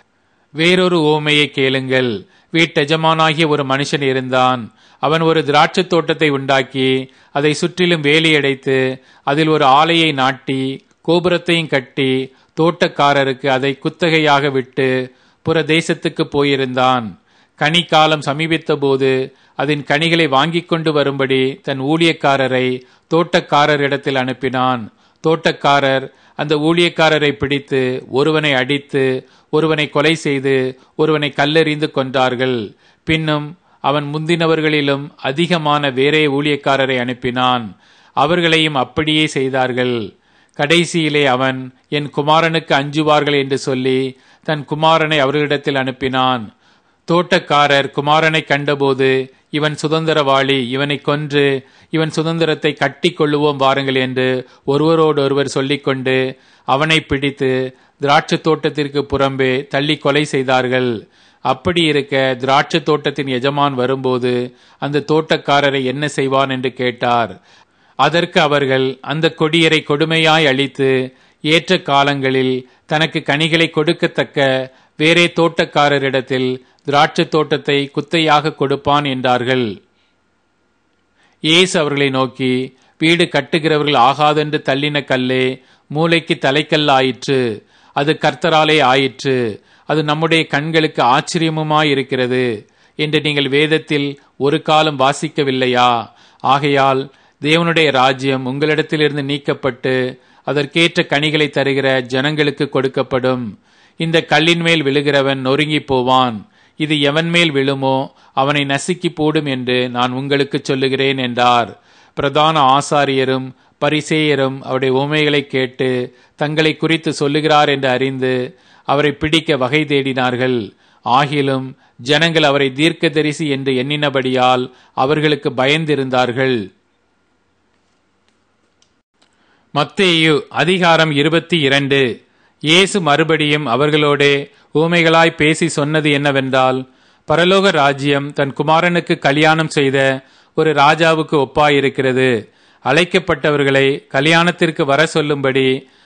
S1: வேறொரு ஓமையை கேளுங்கள் வீட்டெஜமானாகிய ஒரு மனுஷன் இருந்தான் அவன் ஒரு திராட்சத் தோட்டத்தை உண்டாக்கி அதை சுற்றிலும் வேலியடைத்து அதில் ஒரு ஆலையை நாட்டி கோபுரத்தையும் கட்டி தோட்டக்காரருக்கு அதை குத்தகையாக விட்டு புற தேசத்துக்கு போயிருந்தான் கனி காலம் சமீபித்த போது அதன் கனிகளை வாங்கிக் கொண்டு வரும்படி தன் ஊழியக்காரரை தோட்டக்காரரிடத்தில் அனுப்பினான் தோட்டக்காரர் அந்த ஊழியக்காரரை பிடித்து ஒருவனை அடித்து ஒருவனை கொலை செய்து ஒருவனை கல்லெறிந்து கொன்றார்கள் பின்னும் அவன் முந்தினவர்களிலும் அதிகமான வேறே ஊழியக்காரரை அனுப்பினான் அவர்களையும் அப்படியே செய்தார்கள் கடைசியிலே அவன் என் குமாரனுக்கு அஞ்சுவார்கள் என்று சொல்லி தன் குமாரனை அவர்களிடத்தில் அனுப்பினான் தோட்டக்காரர் குமாரனை கண்டபோது இவன் சுதந்திரவாளி இவனை கொன்று இவன் சுதந்திரத்தை கட்டி கொள்ளுவோம் வாருங்கள் என்று ஒருவரோடொருவர் சொல்லிக்கொண்டு அவனை பிடித்து திராட்சை தோட்டத்திற்கு புறம்பே தள்ளி கொலை செய்தார்கள் அப்படி இருக்க திராட்சை தோட்டத்தின் எஜமான் வரும்போது அந்த தோட்டக்காரரை என்ன செய்வான் என்று கேட்டார் அதற்கு அவர்கள் அந்த கொடியரை கொடுமையாய் அழித்து ஏற்ற காலங்களில் தனக்கு கனிகளை கொடுக்கத்தக்க வேறே தோட்டக்காரரிடத்தில் திராட்சை தோட்டத்தை குத்தையாக கொடுப்பான் என்றார்கள் இயேசு அவர்களை நோக்கி வீடு கட்டுகிறவர்கள் ஆகாதென்று தள்ளின கல்லே மூளைக்கு தலைக்கல் ஆயிற்று அது கர்த்தராலே ஆயிற்று அது நம்முடைய கண்களுக்கு ஆச்சரியமுமாயிருக்கிறது என்று நீங்கள் வேதத்தில் ஒரு காலம் வாசிக்கவில்லையா ஆகையால் தேவனுடைய ராஜ்யம் உங்களிடத்திலிருந்து நீக்கப்பட்டு அதற்கேற்ற கனிகளை தருகிற ஜனங்களுக்கு கொடுக்கப்படும் இந்த கல்லின் மேல் விழுகிறவன் நொறுங்கி போவான் இது எவன் மேல் விழுமோ அவனை நசுக்கி போடும் என்று நான் உங்களுக்கு சொல்லுகிறேன் என்றார் பிரதான ஆசாரியரும் பரிசேயரும் அவருடைய உமைகளை கேட்டு தங்களை குறித்து சொல்லுகிறார் என்று அறிந்து அவரை பிடிக்க வகை தேடினார்கள் ஆகிலும் ஜனங்கள் அவரை தீர்க்கதரிசி என்று எண்ணினபடியால் அவர்களுக்கு பயந்திருந்தார்கள் மத்தேயு அதிகாரம் இருபத்தி இரண்டு இயேசு மறுபடியும் அவர்களோடே ஊமைகளாய் பேசி சொன்னது என்னவென்றால் பரலோக ராஜ்யம் தன் குமாரனுக்கு கல்யாணம் செய்த ஒரு ராஜாவுக்கு ஒப்பாயிருக்கிறது அழைக்கப்பட்டவர்களை கல்யாணத்திற்கு வர சொல்லும்படி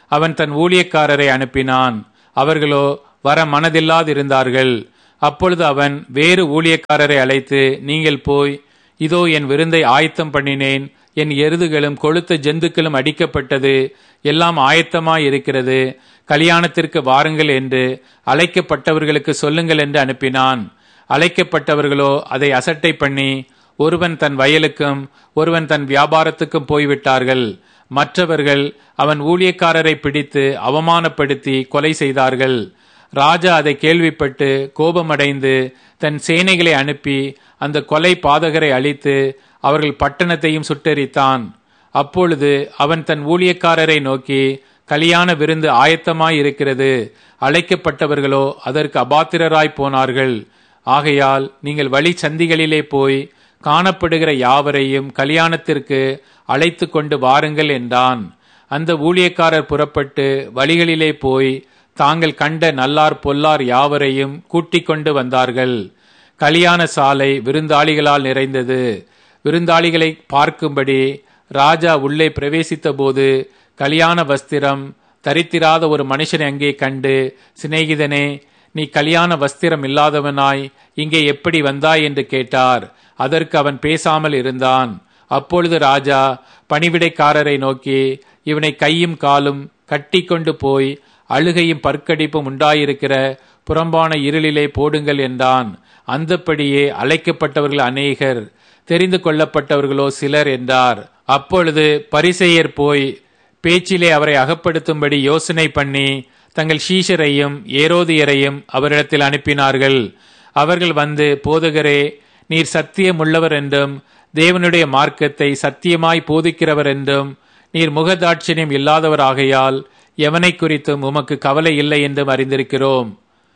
S1: அவன் தன் ஊழியக்காரரை அனுப்பினான் அவர்களோ வர மனதில்லாதிருந்தார்கள் அப்பொழுது அவன் வேறு ஊழியக்காரரை அழைத்து நீங்கள் போய் இதோ என் விருந்தை ஆயத்தம் பண்ணினேன் என் எருதுகளும் கொழுத்த ஜந்துக்களும் அடிக்கப்பட்டது எல்லாம் ஆயத்தமாய் இருக்கிறது கல்யாணத்திற்கு வாருங்கள் என்று அழைக்கப்பட்டவர்களுக்கு சொல்லுங்கள் என்று அனுப்பினான் அழைக்கப்பட்டவர்களோ அதை அசட்டை பண்ணி ஒருவன் தன் வயலுக்கும் ஒருவன் தன் வியாபாரத்துக்கும் போய்விட்டார்கள் மற்றவர்கள் அவன் ஊழியக்காரரை பிடித்து அவமானப்படுத்தி கொலை செய்தார்கள் ராஜா அதை கேள்விப்பட்டு கோபமடைந்து தன் சேனைகளை அனுப்பி அந்த கொலை பாதகரை அழித்து அவர்கள் பட்டணத்தையும் சுட்டெரித்தான் அப்பொழுது அவன் தன் ஊழியக்காரரை நோக்கி கல்யாண விருந்து ஆயத்தமாய் இருக்கிறது அழைக்கப்பட்டவர்களோ அதற்கு அபாத்திரராய் போனார்கள் ஆகையால் நீங்கள் வழி சந்திகளிலே போய் காணப்படுகிற யாவரையும் கல்யாணத்திற்கு அழைத்து கொண்டு வாருங்கள் என்றான் அந்த ஊழியக்காரர் புறப்பட்டு வழிகளிலே போய் தாங்கள் கண்ட நல்லார் பொல்லார் யாவரையும் கூட்டிக் கொண்டு வந்தார்கள் கல்யாண சாலை விருந்தாளிகளால் நிறைந்தது விருந்தாளிகளை பார்க்கும்படி ராஜா உள்ளே பிரவேசித்த போது கல்யாண வஸ்திரம் தரித்திராத ஒரு மனுஷனை அங்கே கண்டு சிநேகிதனே நீ கல்யாண வஸ்திரம் இல்லாதவனாய் இங்கே எப்படி வந்தாய் என்று கேட்டார் அதற்கு அவன் பேசாமல் இருந்தான் அப்பொழுது ராஜா பணிவிடைக்காரரை நோக்கி இவனை கையும் காலும் கட்டி கொண்டு போய் அழுகையும் பற்கடிப்பும் உண்டாயிருக்கிற புறம்பான இருளிலே போடுங்கள் என்றான் அந்தப்படியே அழைக்கப்பட்டவர்கள் அநேகர் தெரிந்து கொள்ளப்பட்டவர்களோ சிலர் என்றார் அப்பொழுது பரிசெயர் போய் பேச்சிலே அவரை அகப்படுத்தும்படி யோசனை பண்ணி தங்கள் சீஷரையும் ஏரோதியரையும் அவரிடத்தில் அனுப்பினார்கள் அவர்கள் வந்து போதகரே நீர் சத்தியம் உள்ளவர் என்றும் தேவனுடைய மார்க்கத்தை சத்தியமாய் போதிக்கிறவர் என்றும் நீர் முகதாட்சியம் இல்லாதவர் ஆகையால் எவனை குறித்தும் உமக்கு கவலை இல்லை என்றும் அறிந்திருக்கிறோம்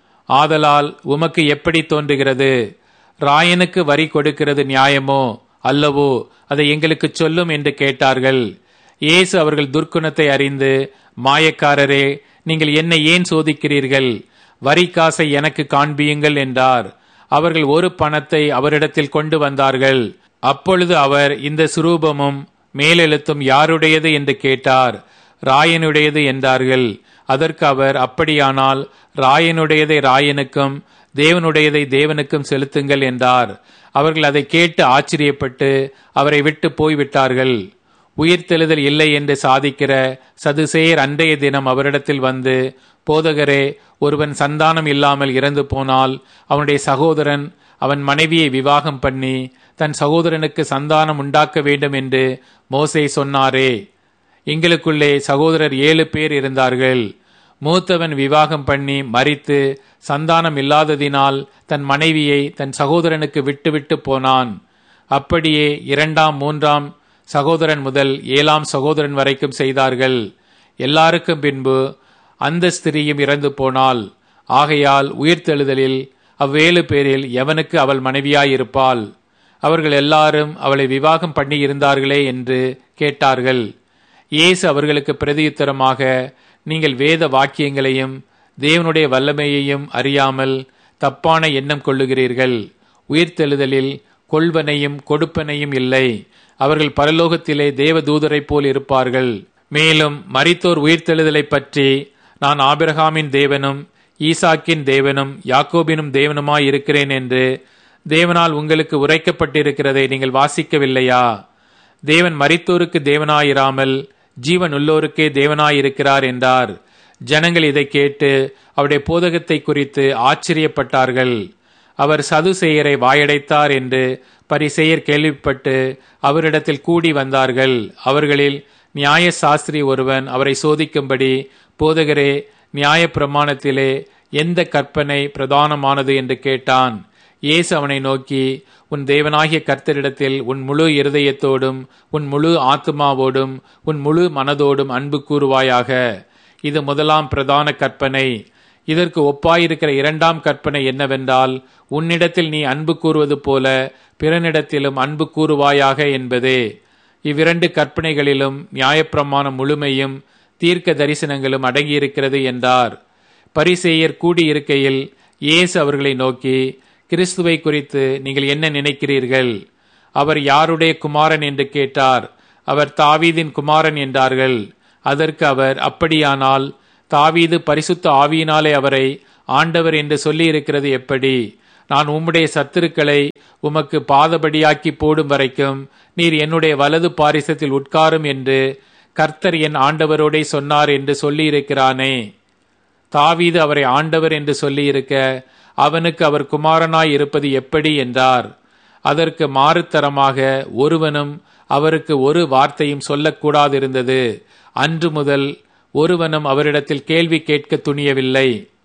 S1: ஆதலால் உமக்கு எப்படி தோன்றுகிறது ராயனுக்கு வரி கொடுக்கிறது நியாயமோ அல்லவோ அதை எங்களுக்கு சொல்லும் என்று கேட்டார்கள் இயேசு அவர்கள் துர்க்குணத்தை அறிந்து மாயக்காரரே நீங்கள் என்னை ஏன் சோதிக்கிறீர்கள் வரி காசை எனக்கு காண்பியுங்கள் என்றார் அவர்கள் ஒரு பணத்தை அவரிடத்தில் கொண்டு வந்தார்கள் அப்பொழுது அவர் இந்த சுரூபமும் மேலெழுத்தும் யாருடையது என்று கேட்டார் ராயனுடையது என்றார்கள் அதற்கு அவர் அப்படியானால் ராயனுடையதை ராயனுக்கும் தேவனுடையதை தேவனுக்கும் செலுத்துங்கள் என்றார் அவர்கள் அதை கேட்டு ஆச்சரியப்பட்டு அவரை விட்டு போய்விட்டார்கள் உயிர்த்தெழுதல் இல்லை என்று சாதிக்கிற சதுசேயர் அன்றைய தினம் அவரிடத்தில் வந்து போதகரே ஒருவன் சந்தானம் இல்லாமல் இறந்து போனால் அவனுடைய சகோதரன் அவன் மனைவியை விவாகம் பண்ணி தன் சகோதரனுக்கு சந்தானம் உண்டாக்க வேண்டும் என்று மோசே சொன்னாரே எங்களுக்குள்ளே சகோதரர் ஏழு பேர் இருந்தார்கள் மூத்தவன் விவாகம் பண்ணி மறித்து சந்தானம் இல்லாததினால் தன் மனைவியை தன் சகோதரனுக்கு விட்டுவிட்டு போனான் அப்படியே இரண்டாம் மூன்றாம் சகோதரன் முதல் ஏழாம் சகோதரன் வரைக்கும் செய்தார்கள் எல்லாருக்கும் பின்பு அந்த ஸ்திரீயும் இறந்து போனாள் ஆகையால் உயிர்த்தெழுதலில் அவ்வேழு பேரில் எவனுக்கு அவள் மனைவியாயிருப்பாள் அவர்கள் எல்லாரும் அவளை விவாகம் பண்ணி இருந்தார்களே என்று கேட்டார்கள் இயேசு அவர்களுக்கு பிரதியுத்தரமாக நீங்கள் வேத வாக்கியங்களையும் தேவனுடைய வல்லமையையும் அறியாமல் தப்பான எண்ணம் கொள்ளுகிறீர்கள் உயிர்த்தெழுதலில் கொள்வனையும் கொடுப்பனையும் இல்லை அவர்கள் பரலோகத்திலே தேவ தூதரைப் போல் இருப்பார்கள் மேலும் மரித்தோர் உயிர்த்தெழுதலை பற்றி நான் ஆபிரகாமின் தேவனும் ஈசாக்கின் தேவனும் யாக்கோபினும் தேவனுமாய் இருக்கிறேன் என்று தேவனால் உங்களுக்கு உரைக்கப்பட்டிருக்கிறதை நீங்கள் வாசிக்கவில்லையா தேவன் மரித்தோருக்கு தேவனாயிராமல் ஜீவன் உள்ளோருக்கே தேவனாயிருக்கிறார் என்றார் ஜனங்கள் இதை கேட்டு அவருடைய போதகத்தை குறித்து ஆச்சரியப்பட்டார்கள் அவர் சதுசெயரை வாயடைத்தார் என்று பரிசெயர் கேள்விப்பட்டு அவரிடத்தில் கூடி வந்தார்கள் அவர்களில் நியாய சாஸ்திரி ஒருவன் அவரை சோதிக்கும்படி போதகரே நியாய பிரமாணத்திலே எந்த கற்பனை பிரதானமானது என்று கேட்டான் இயேசு அவனை நோக்கி உன் தேவனாகிய கர்த்தரிடத்தில் உன் முழு இருதயத்தோடும் உன் முழு ஆத்மாவோடும் உன் முழு மனதோடும் அன்பு கூறுவாயாக இது முதலாம் பிரதான கற்பனை இதற்கு ஒப்பாயிருக்கிற இரண்டாம் கற்பனை என்னவென்றால் உன்னிடத்தில் நீ அன்பு கூறுவது போல பிறனிடத்திலும் அன்பு கூறுவாயாக என்பதே இவ்விரண்டு கற்பனைகளிலும் நியாயப்பிரமாணம் முழுமையும் தீர்க்க தரிசனங்களும் அடங்கியிருக்கிறது என்றார் பரிசேயர் கூடியிருக்கையில் இயேசு அவர்களை நோக்கி கிறிஸ்துவை குறித்து நீங்கள் என்ன நினைக்கிறீர்கள் அவர் யாருடைய குமாரன் என்று கேட்டார் அவர் தாவீதின் குமாரன் என்றார்கள் அதற்கு அவர் அப்படியானால் தாவீது பரிசுத்த ஆவியினாலே அவரை ஆண்டவர் என்று சொல்லியிருக்கிறது எப்படி நான் உம்முடைய சத்துருக்களை உமக்கு பாதபடியாக்கி போடும் வரைக்கும் நீர் என்னுடைய வலது பாரிசத்தில் உட்காரும் என்று கர்த்தர் என் ஆண்டவரோடே சொன்னார் என்று சொல்லியிருக்கிறானே தாவீது அவரை ஆண்டவர் என்று சொல்லியிருக்க அவனுக்கு அவர் குமாரனாய் இருப்பது எப்படி என்றார் அதற்கு மாறுத்தரமாக ஒருவனும் அவருக்கு ஒரு வார்த்தையும் சொல்லக்கூடாதிருந்தது அன்று முதல் ஒருவனும் அவரிடத்தில் கேள்வி கேட்க துணியவில்லை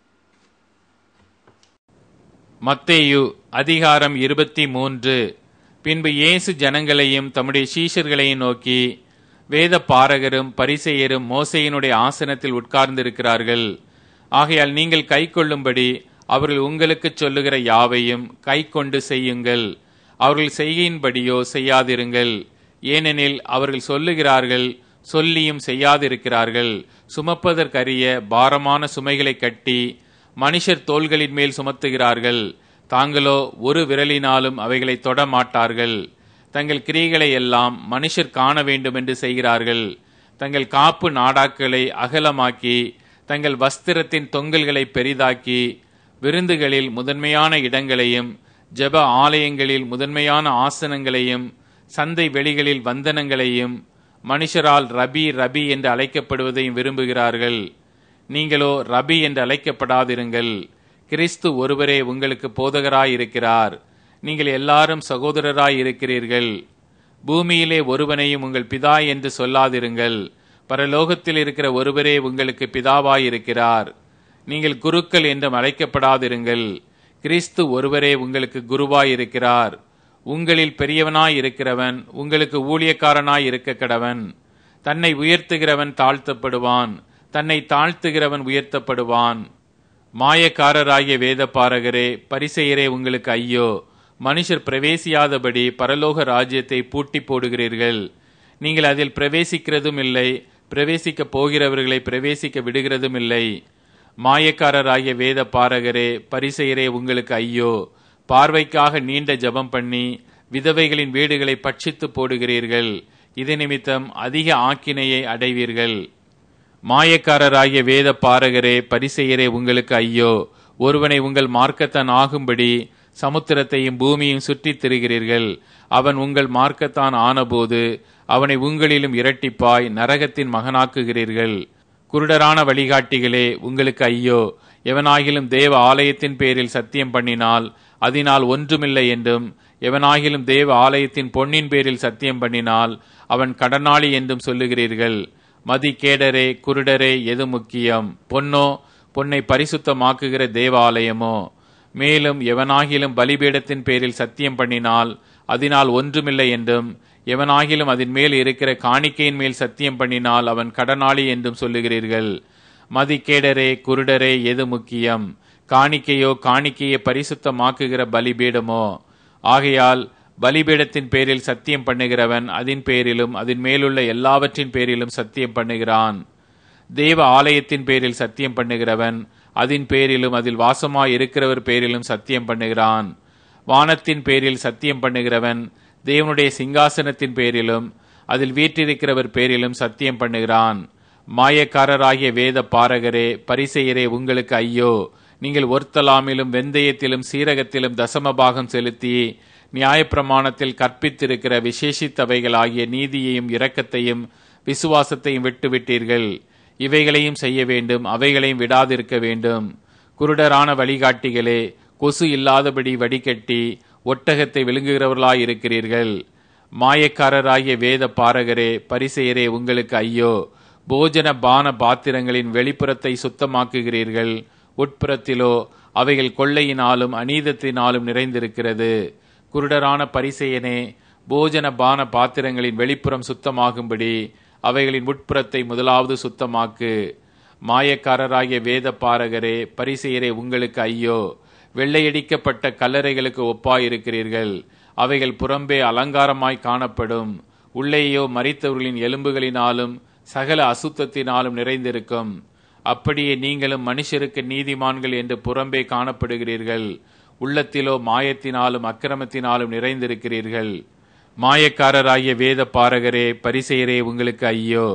S1: மத்தேயு அதிகாரம் இருபத்தி மூன்று பின்பு இயேசு ஜனங்களையும் தம்முடைய சீஷர்களையும் நோக்கி வேத பாரகரும் பரிசெயரும் மோசையினுடைய ஆசனத்தில் உட்கார்ந்திருக்கிறார்கள் ஆகையால் நீங்கள் கை கொள்ளும்படி அவர்கள் உங்களுக்கு சொல்லுகிற யாவையும் கை கொண்டு செய்யுங்கள் அவர்கள் செய்கையின்படியோ செய்யாதிருங்கள் ஏனெனில் அவர்கள் சொல்லுகிறார்கள் சொல்லியும் செய்யாதிருக்கிறார்கள் சுமப்பதற்கரிய பாரமான சுமைகளை கட்டி மனுஷர் தோள்களின் மேல் சுமத்துகிறார்கள் தாங்களோ ஒரு விரலினாலும் அவைகளை தொட மாட்டார்கள் தங்கள் கிரியைகளை எல்லாம் மனுஷர் காண வேண்டும் என்று செய்கிறார்கள் தங்கள் காப்பு நாடாக்களை அகலமாக்கி தங்கள் வஸ்திரத்தின் தொங்கல்களை பெரிதாக்கி விருந்துகளில் முதன்மையான இடங்களையும் ஜெப ஆலயங்களில் முதன்மையான ஆசனங்களையும் சந்தை வெளிகளில் வந்தனங்களையும் மனுஷரால் ரபி ரபி என்று அழைக்கப்படுவதையும் விரும்புகிறார்கள் நீங்களோ ரபி என்று அழைக்கப்படாதிருங்கள் கிறிஸ்து ஒருவரே உங்களுக்கு போதகராய் இருக்கிறார் நீங்கள் எல்லாரும் சகோதரராய் இருக்கிறீர்கள் பூமியிலே ஒருவனையும் உங்கள் பிதா என்று சொல்லாதிருங்கள் பரலோகத்தில் இருக்கிற ஒருவரே உங்களுக்கு பிதாவாய் இருக்கிறார் நீங்கள் குருக்கள் என்றும் அழைக்கப்படாதிருங்கள் கிறிஸ்து ஒருவரே உங்களுக்கு குருவாய் இருக்கிறார் உங்களில் பெரியவனாய் இருக்கிறவன் உங்களுக்கு ஊழியக்காரனாய் இருக்க கடவன் தன்னை உயர்த்துகிறவன் தாழ்த்தப்படுவான் தன்னை தாழ்த்துகிறவன் உயர்த்தப்படுவான் மாயக்காரராகிய வேத பாரகரே பரிசெயரே உங்களுக்கு ஐயோ மனுஷர் பிரவேசியாதபடி பரலோக ராஜ்யத்தை பூட்டி போடுகிறீர்கள் நீங்கள் அதில் பிரவேசிக்கிறதும் இல்லை பிரவேசிக்கப் போகிறவர்களை பிரவேசிக்க விடுகிறதும் இல்லை மாயக்காரராகிய வேத பாரகரே பரிசெயரே உங்களுக்கு ஐயோ பார்வைக்காக நீண்ட ஜபம் பண்ணி விதவைகளின் வீடுகளை பட்சித்து போடுகிறீர்கள் இது நிமித்தம் அதிக ஆக்கினையை அடைவீர்கள் மாயக்காரராகிய வேத பாரகரே பரிசெயரே உங்களுக்கு ஐயோ ஒருவனை உங்கள் மார்க்கத்தான் ஆகும்படி சமுத்திரத்தையும் பூமியும் சுற்றித் திரிகிறீர்கள் அவன் உங்கள் மார்க்கத்தான் ஆனபோது அவனை உங்களிலும் இரட்டிப்பாய் நரகத்தின் மகனாக்குகிறீர்கள் குருடரான வழிகாட்டிகளே உங்களுக்கு ஐயோ எவனாகிலும் தேவ ஆலயத்தின் பேரில் சத்தியம் பண்ணினால் அதனால் ஒன்றுமில்லை என்றும் எவனாகிலும் தேவ ஆலயத்தின் பொன்னின் பேரில் சத்தியம் பண்ணினால் அவன் கடனாளி என்றும் சொல்லுகிறீர்கள் மதிகேடரே குருடரே எது முக்கியம் பொன்னோ பொன்னை பரிசுத்தமாக்குகிற தேவாலயமோ மேலும் எவனாகிலும் பலிபீடத்தின் பேரில் சத்தியம் பண்ணினால் அதனால் ஒன்றுமில்லை என்றும் எவனாகிலும் அதன் மேல் இருக்கிற காணிக்கையின் மேல் சத்தியம் பண்ணினால் அவன் கடனாளி என்றும் சொல்லுகிறீர்கள் மதிக்கேடரே குருடரே எது முக்கியம் காணிக்கையோ காணிக்கையை பரிசுத்தமாக்குகிற பலிபீடமோ ஆகையால் பலிபீடத்தின் பேரில் சத்தியம் பண்ணுகிறவன் அதன் பேரிலும் அதன் மேலுள்ள எல்லாவற்றின் பேரிலும் சத்தியம் பண்ணுகிறான் தேவ ஆலயத்தின் பேரில் சத்தியம் பண்ணுகிறவன் அதன் பேரிலும் அதில் வாசமாய் இருக்கிறவர் பேரிலும் சத்தியம் பண்ணுகிறான் வானத்தின் பேரில் சத்தியம் பண்ணுகிறவன் தேவனுடைய சிங்காசனத்தின் பேரிலும் அதில் வீற்றிருக்கிறவர் பேரிலும் சத்தியம் பண்ணுகிறான் மாயக்காரராகிய வேத பாரகரே பரிசெயரே உங்களுக்கு ஐயோ நீங்கள் ஒர்த்தலாமிலும் வெந்தயத்திலும் சீரகத்திலும் தசமபாகம் செலுத்தி நியாயப்பிரமாணத்தில் கற்பித்திருக்கிற விசேஷித்தவைகளாகிய நீதியையும் இரக்கத்தையும் விசுவாசத்தையும் விட்டுவிட்டீர்கள் இவைகளையும் செய்ய வேண்டும் அவைகளையும் விடாதிருக்க வேண்டும் குருடரான வழிகாட்டிகளே கொசு இல்லாதபடி வடிகட்டி ஒட்டகத்தை விழுங்குகிறவர்களாய் இருக்கிறீர்கள் மாயக்காரராகிய வேத பாரகரே பரிசெயரே உங்களுக்கு ஐயோ போஜன பான பாத்திரங்களின் வெளிப்புறத்தை சுத்தமாக்குகிறீர்கள் உட்புறத்திலோ அவைகள் கொள்ளையினாலும் அநீதத்தினாலும் நிறைந்திருக்கிறது குருடரான பரிசெயனே போஜன பான பாத்திரங்களின் வெளிப்புறம் சுத்தமாகும்படி அவைகளின் உட்புறத்தை முதலாவது சுத்தமாக்கு மாயக்காரராகிய வேத பாரகரே பரிசெயரே உங்களுக்கு ஐயோ வெள்ளையடிக்கப்பட்ட கல்லறைகளுக்கு ஒப்பாயிருக்கிறீர்கள் அவைகள் புறம்பே அலங்காரமாய் காணப்படும் உள்ளேயோ மறித்தவர்களின் எலும்புகளினாலும் சகல அசுத்தத்தினாலும் நிறைந்திருக்கும் அப்படியே நீங்களும் மனுஷருக்கு நீதிமான்கள் என்று புறம்பே காணப்படுகிறீர்கள் உள்ளத்திலோ மாயத்தினாலும் அக்கிரமத்தினாலும் நிறைந்திருக்கிறீர்கள் மாயக்காரராகிய வேத பாரகரே பரிசெயரே உங்களுக்கு ஐயோ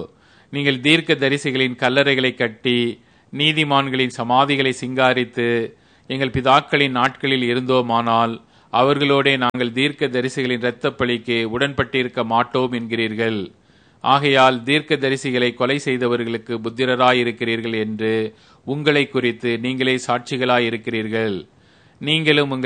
S1: நீங்கள் தீர்க்க தரிசிகளின் கல்லறைகளை கட்டி நீதிமான்களின் சமாதிகளை சிங்காரித்து எங்கள் பிதாக்களின் நாட்களில் இருந்தோமானால் அவர்களோடே நாங்கள் தீர்க்க தரிசிகளின் இரத்தப் பழிக்கு உடன்பட்டிருக்க மாட்டோம் என்கிறீர்கள் ஆகையால் தீர்க்க தரிசிகளை கொலை செய்தவர்களுக்கு புத்திரராயிருக்கிறீர்கள் என்று உங்களை குறித்து நீங்களே சாட்சிகளாயிருக்கிறீர்கள் நீங்களும் உங்கள்